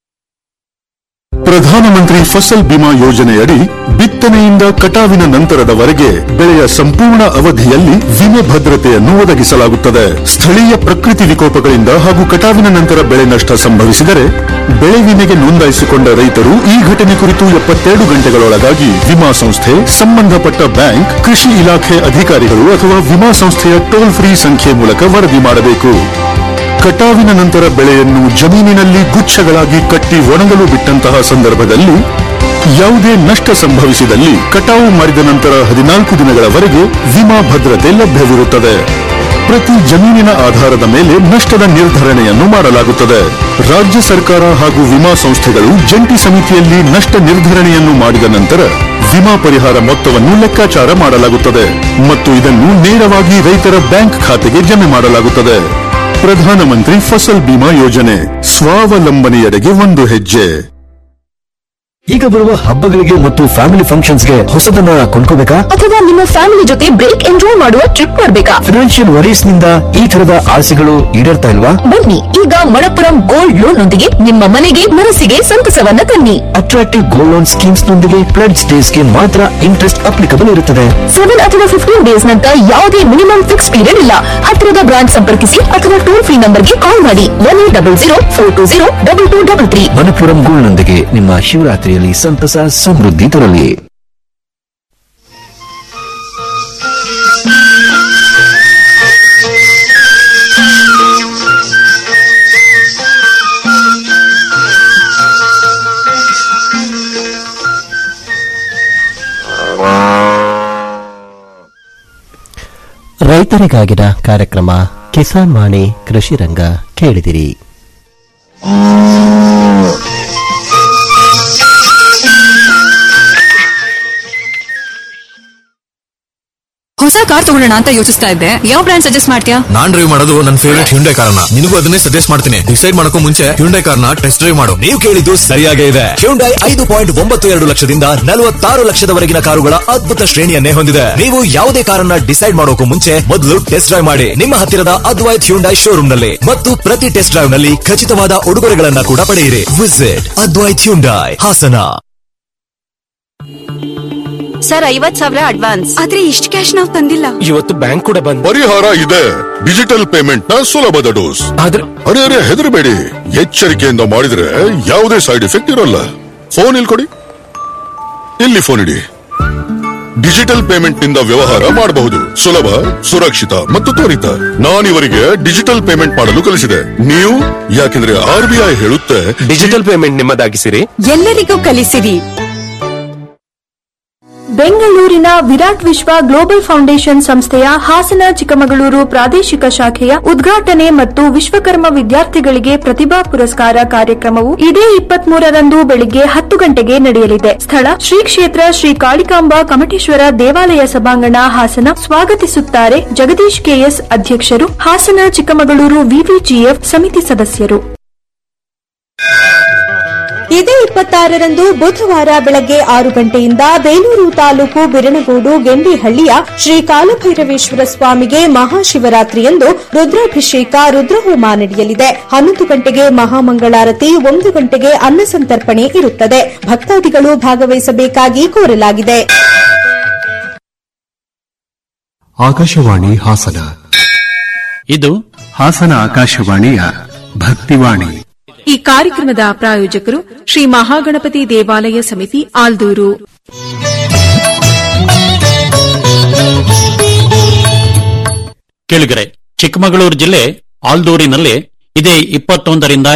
ಪ್ರಧಾನಮಂತ್ರಿ ಫಸಲ್ ಬಿಮಾ ಯೋಜನೆಯಡಿ ಬಿತ್ತನೆಯಿಂದ ಕಟಾವಿನ ನಂತರದವರೆಗೆ ಬೆಳೆಯ ಸಂಪೂರ್ಣ ಅವಧಿಯಲ್ಲಿ ವಿಮೆ ಭದ್ರತೆಯನ್ನು ಒದಗಿಸಲಾಗುತ್ತದೆ ಸ್ಥಳೀಯ ಪ್ರಕೃತಿ ವಿಕೋಪಗಳಿಂದ ಹಾಗೂ ಕಟಾವಿನ ನಂತರ ಬೆಳೆ ನಷ್ಟ ಸಂಭವಿಸಿದರೆ ಬೆಳೆ ವಿಮೆಗೆ ನೋಂದಾಯಿಸಿಕೊಂಡ ರೈತರು ಈ ಘಟನೆ ಕುರಿತು ಎಪ್ಪತ್ತೆರಡು ಗಂಟೆಗಳೊಳಗಾಗಿ ವಿಮಾ ಸಂಸ್ಥೆ ಸಂಬಂಧಪಟ್ಟ ಬ್ಯಾಂಕ್ ಕೃಷಿ ಇಲಾಖೆ ಅಧಿಕಾರಿಗಳು ಅಥವಾ ವಿಮಾ ಸಂಸ್ಥೆಯ ಟೋಲ್ ಫ್ರೀ ಸಂಖ್ಯೆ ಮೂಲಕ ವರದಿ ಮಾಡಬೇಕು ಕಟಾವಿನ ನಂತರ ಬೆಳೆಯನ್ನು ಜಮೀನಿನಲ್ಲಿ ಗುಚ್ಛಗಳಾಗಿ ಕಟ್ಟಿ ಒಣಗಲು ಬಿಟ್ಟಂತಹ ಸಂದರ್ಭದಲ್ಲಿ ಯಾವುದೇ ನಷ್ಟ ಸಂಭವಿಸಿದಲ್ಲಿ ಕಟಾವು ಮಾಡಿದ ನಂತರ ಹದಿನಾಲ್ಕು ದಿನಗಳವರೆಗೆ ವಿಮಾ ಭದ್ರತೆ ಲಭ್ಯವಿರುತ್ತದೆ ಪ್ರತಿ ಜಮೀನಿನ ಆಧಾರದ ಮೇಲೆ ನಷ್ಟದ ನಿರ್ಧರಣೆಯನ್ನು ಮಾಡಲಾಗುತ್ತದೆ ರಾಜ್ಯ ಸರ್ಕಾರ ಹಾಗೂ ವಿಮಾ ಸಂಸ್ಥೆಗಳು ಜಂಟಿ ಸಮಿತಿಯಲ್ಲಿ ನಷ್ಟ ನಿರ್ಧರಣೆಯನ್ನು ಮಾಡಿದ ನಂತರ ವಿಮಾ ಪರಿಹಾರ ಮೊತ್ತವನ್ನು ಲೆಕ್ಕಾಚಾರ ಮಾಡಲಾಗುತ್ತದೆ ಮತ್ತು ಇದನ್ನು ನೇರವಾಗಿ ರೈತರ ಬ್ಯಾಂಕ್ ಖಾತೆಗೆ ಜಮೆ ಮಾಡಲಾಗುತ್ತದೆ ಪ್ರಧಾನಮಂತ್ರಿ ಫಸಲ್ ಬಿಮಾ ಯೋಜನೆ ಸ್ವಾವಲಂಬನೆಯೆಡೆಗೆ ಒಂದು ಹೆಜ್ಜೆ ಈಗ ಬರುವ ಹಬ್ಬಗಳಿಗೆ ಮತ್ತು ಫ್ಯಾಮಿಲಿ ಫಂಕ್ಷನ್ಸ್ಗೆ ಹೊಸದನ್ನ ಕೊಂಡ್ಕೋಬೇಕಾ ಅಥವಾ ನಿಮ್ಮ ಫ್ಯಾಮಿಲಿ ಜೊತೆ ಬ್ರೇಕ್ ಎಂಜಾಯ್ ಮಾಡುವ ಟ್ರಿಪ್ ಮಾಡ್ಬೇಕಾ ಫಿನಾನ್ಷಿಯಲ್ ವರೀಸ್ ನಿಂದ ಈ ತರದ ಆಸೆಗಳು ಈಡೇರ್ತಾ ಇಲ್ವಾ ಬನ್ನಿ ಈಗ ಮಣಪುರಂ ಗೋಲ್ಡ್ ಲೋನ್ ನೊಂದಿಗೆ ನಿಮ್ಮ ಮನೆಗೆ ಮನಸ್ಸಿಗೆ ಸಂತಸವನ್ನ ತನ್ನಿ ಅಟ್ರಾಕ್ಟಿವ್ ಗೋಲ್ಡ್ ಲೋನ್ ಸ್ಕೀಮ್ಸ್ ನೊಂದಿಗೆ ಪ್ಲಡ್ಸ್ ಡೇಸ್ ಗೆ ಮಾತ್ರ ಇಂಟ್ರೆಸ್ಟ್ ಅಪ್ಲಿಕಬಲ್ ಇರುತ್ತದೆ ಸೆವೆನ್ ಅಥವಾ ಫಿಫ್ಟೀನ್ ಡೇಸ್ ನಂತರ ಯಾವುದೇ ಮಿನಿಮಮ್ ಫಿಕ್ಸ್ ಪೀರಿಯಡ್ ಇಲ್ಲ ಹತ್ತಿರದ ಬ್ರಾಂಚ್ ಸಂಪರ್ಕಿಸಿ ಅಥವಾ ಟೋಲ್ ಫ್ರೀ ನಂಬರ್ಗೆ ಕಾಲ್ ಮಾಡಿ one eight double zero four two zero double two double three Manappuram gold ನೊಂದಿಗೆ ನಿಮ್ಮ ಶಿವರಾತ್ರಿಯಲ್ಲಿ ಸಂತಸ ಸಮೃದ್ಧಿ ತರಲಿ ರೈತರಿಗಾಗಿನ ಕಾರ್ಯಕ್ರಮ ಕಿಸಾನ್ ವಾಣಿ ಕೃಷಿ ರಂಗ ಕೇಳಿದಿರಿ ಹೊಸ ಕಾರ್ ತಗೊಳ್ಳೋಣ ಅಂತ ಯೋಚಿಸ್ತಾ ಇದ್ದೆ ಯಾವ ಬ್ರ್ಯಾಂಡ್ ಸಜೆಸ್ಟ್ ಮಾಡ್ತೀಯಾ ನಾನ್ ಡ್ರೈವ್ ಮಾಡೋದು ನನ್ನ ಫೇವರೇಟ್ ಹ್ಯುಂಡೈ ಕಾರ್ನ ನಿನಗೂ ಅದನ್ನೇ ಸಜೆಸ್ಟ್ ಮಾಡ್ತೀನಿ ಡಿಸೈಡ್ ಮಾಡಕ್ಕೂ ಮುಂಚೆ ಹ್ಯುಂಡೈ ಕಾರ್ನ ಟೆಸ್ಟ್ ಡ್ರೈವ್ ಮಾಡು ನೀವು ಕೇಳಿದ್ದು ಸರಿಯಾಗೇ ಇದೆ ಹ್ಯುಂಡೈ ಐದು ಪಾಯಿಂಟ್ ಒಂಬತ್ತು ಎರಡು ಲಕ್ಷದಿಂದ ನಲವತ್ತಾರು ಲಕ್ಷದವರೆಗಿನ ಕಾರುಗಳ ಅದ್ಭುತ ಶ್ರೇಣಿಯನ್ನೇ ಹೊಂದಿದೆ ನೀವು ಯಾವುದೇ ಕಾರನ್ನ ಡಿಸೈಡ್ ಮಾಡೋಕು ಮುಂಚೆ ಮೊದಲು ಟೆಸ್ಟ್ ಡ್ರೈವ್ ಮಾಡಿ ನಿಮ್ಮ ಹತ್ತಿರದ ಅದ್ವೈತ್ ಹ್ಯುಂಡೈ ಶೋರೂಮ್ ನಲ್ಲಿ ಮತ್ತು ಪ್ರತಿ ಟೆಸ್ಟ್ ಡ್ರೈವ್ ನಲ್ಲಿ ಖಚಿತವಾದ ಉಡುಗೊರೆಗಳನ್ನ ಕೂಡ ಪಡೆಯಿರಿ visit Advaith Hyundai Hassan sir ಐವತ್ ಸಾವಿರ ಅಡ್ವಾನ್ಸ್ ಆದ್ರೆ ಇಷ್ಟು ಕ್ಯಾಶ್ ನಾವು ತಂದಿಲ್ಲ ಇವತ್ತು ಬ್ಯಾಂಕ್ ಕೂಡ ಬಂದ್ ಪರಿಹಾರ ಇದೆ ಡಿಜಿಟಲ್ ಪೇಮೆಂಟ್ ನ ಸುಲಭದ ಡೋಸ್ ಆದ್ರೆ ಅರೆ ಅರೆ ಹೆದರಬೇಡಿ ಎಚ್ಚರಿಕೆಯಿಂದ ಮಾಡಿದ್ರೆ ಯಾವುದೇ ಸೈಡ್ ಎಫೆಕ್ಟ್ ಇರೋಲ್ಲ ಫೋನ್ ಇಲ್ಲಿ ಕೊಡಿ ಇಲ್ಲಿ ಫೋನ್ ಇಡಿ ಡಿಜಿಟಲ್ ಪೇಮೆಂಟ್ ನಿಂದ ವ್ಯವಹಾರ ಮಾಡಬಹುದು ಸುಲಭ ಸುರಕ್ಷಿತ ಮತ್ತು ತ್ವರಿತ ನಾನಿವರಿಗೆ ಡಿಜಿಟಲ್ ಪೇಮೆಂಟ್ ಮಾಡಲು ಕಲಿಸಿದೆ ನೀವು ಯಾಕೆಂದ್ರೆ ಆರ್ ಬಿ ಐ ಹೇಳುತ್ತೆ ಡಿಜಿಟಲ್ ಪೇಮೆಂಟ್ ನಿಮ್ಮದಾಗಿಸಿರಿ ಎಲ್ಲರಿಗೂ ಕಲಿಸಿರಿ ಬೆಂಗಳೂರಿನ ವಿರಾಟ್ ವಿಶ್ವ ಗ್ಲೋಬಲ್ ಫೌಂಡೇಶನ್ ಸಂಸ್ಥೆಯ ಹಾಸನ ಚಿಕ್ಕಮಗಳೂರು ಪ್ರಾದೇಶಿಕ ಶಾಖೆಯ ಉದ್ಘಾಟನೆ ಮತ್ತು ವಿಶ್ವಕರ್ಮ ವಿದ್ಯಾರ್ಥಿಗಳಿಗೆ ಪ್ರತಿಭಾ ಪುರಸ್ಕಾರ ಕಾರ್ಯಕ್ರಮವು ಇದೇ ಇಪ್ಪತ್ಮೂರರಂದು ಬೆಳಿಗ್ಗೆ ಹತ್ತು ಗಂಟೆಗೆ ನಡೆಯಲಿದೆ ಸ್ಥಳ ಶ್ರೀ ಕ್ಷೇತ್ರ ಶ್ರೀ ಕಾಳಿಕಾಂಬಾ ಕಮಟೇಶ್ವರ ದೇವಾಲಯ ಸಭಾಂಗಣ ಹಾಸನ ಸ್ವಾಗತಿಸುತ್ತಾರೆ ಜಗದೀಶ್ ಕೆಎಸ್ ಅಧ್ಯಕ್ಷರು ಹಾಸನ ಚಿಕ್ಕಮಗಳೂರು ವಿವಿಜಿಎಫ್ ಸಮಿತಿ ಸದಸ್ಯರು ಇದೇ ಇಪ್ಪತ್ತಾರರಂದು ಬುಧವಾರ ಬೆಳಗ್ಗೆ ಆರು ಗಂಟೆಯಿಂದ ಬೇಲೂರು ತಾಲೂಕು ಬಿರಣಗೋಡು ಗೆಂಡಿಹಳ್ಳಿಯ ಶ್ರೀ ಕಾಲಭೈರವೇಶ್ವರ ಸ್ವಾಮಿಗೆ ಮಹಾಶಿವರಾತ್ರಿಯಂದು ರುದ್ರಾಭಿಷೇಕ ರುದ್ರಹೋಮ ನಡೆಯಲಿದೆ ಹನ್ನೊಂದು ಗಂಟೆಗೆ ಮಹಾಮಂಗಳಾರತಿ ಒಂದು ಗಂಟೆಗೆ ಅನ್ನಸಂತರ್ಪಣೆ ಇರುತ್ತದೆ ಭಕ್ತಾದಿಗಳು ಭಾಗವಹಿಸಬೇಕಾಗಿ ಕೋರಲಾಗಿದೆ ಆಕಾಶವಾಣಿ ಹಾಸನ ಇದು ಹಾಸನ ಆಕಾಶವಾಣಿಯ ಭಕ್ತಿವಾಣಿ ಈ ಕಾರ್ಯಕ್ರಮದ ಪ್ರಾಯೋಜಕರು ಶ್ರೀ ಮಹಾಗಣಪತಿ ದೇವಾಲಯ ಸಮಿತಿ ಆಲ್ದೂರು ಕೇಳಿಗರೆ ಚಿಕ್ಕಮಗಳೂರು ಜಿಲ್ಲೆ ಆಲ್ದೂರಿನಲ್ಲಿ ಇದೇ ಇಪ್ಪತ್ತೊಂದರಿಂದ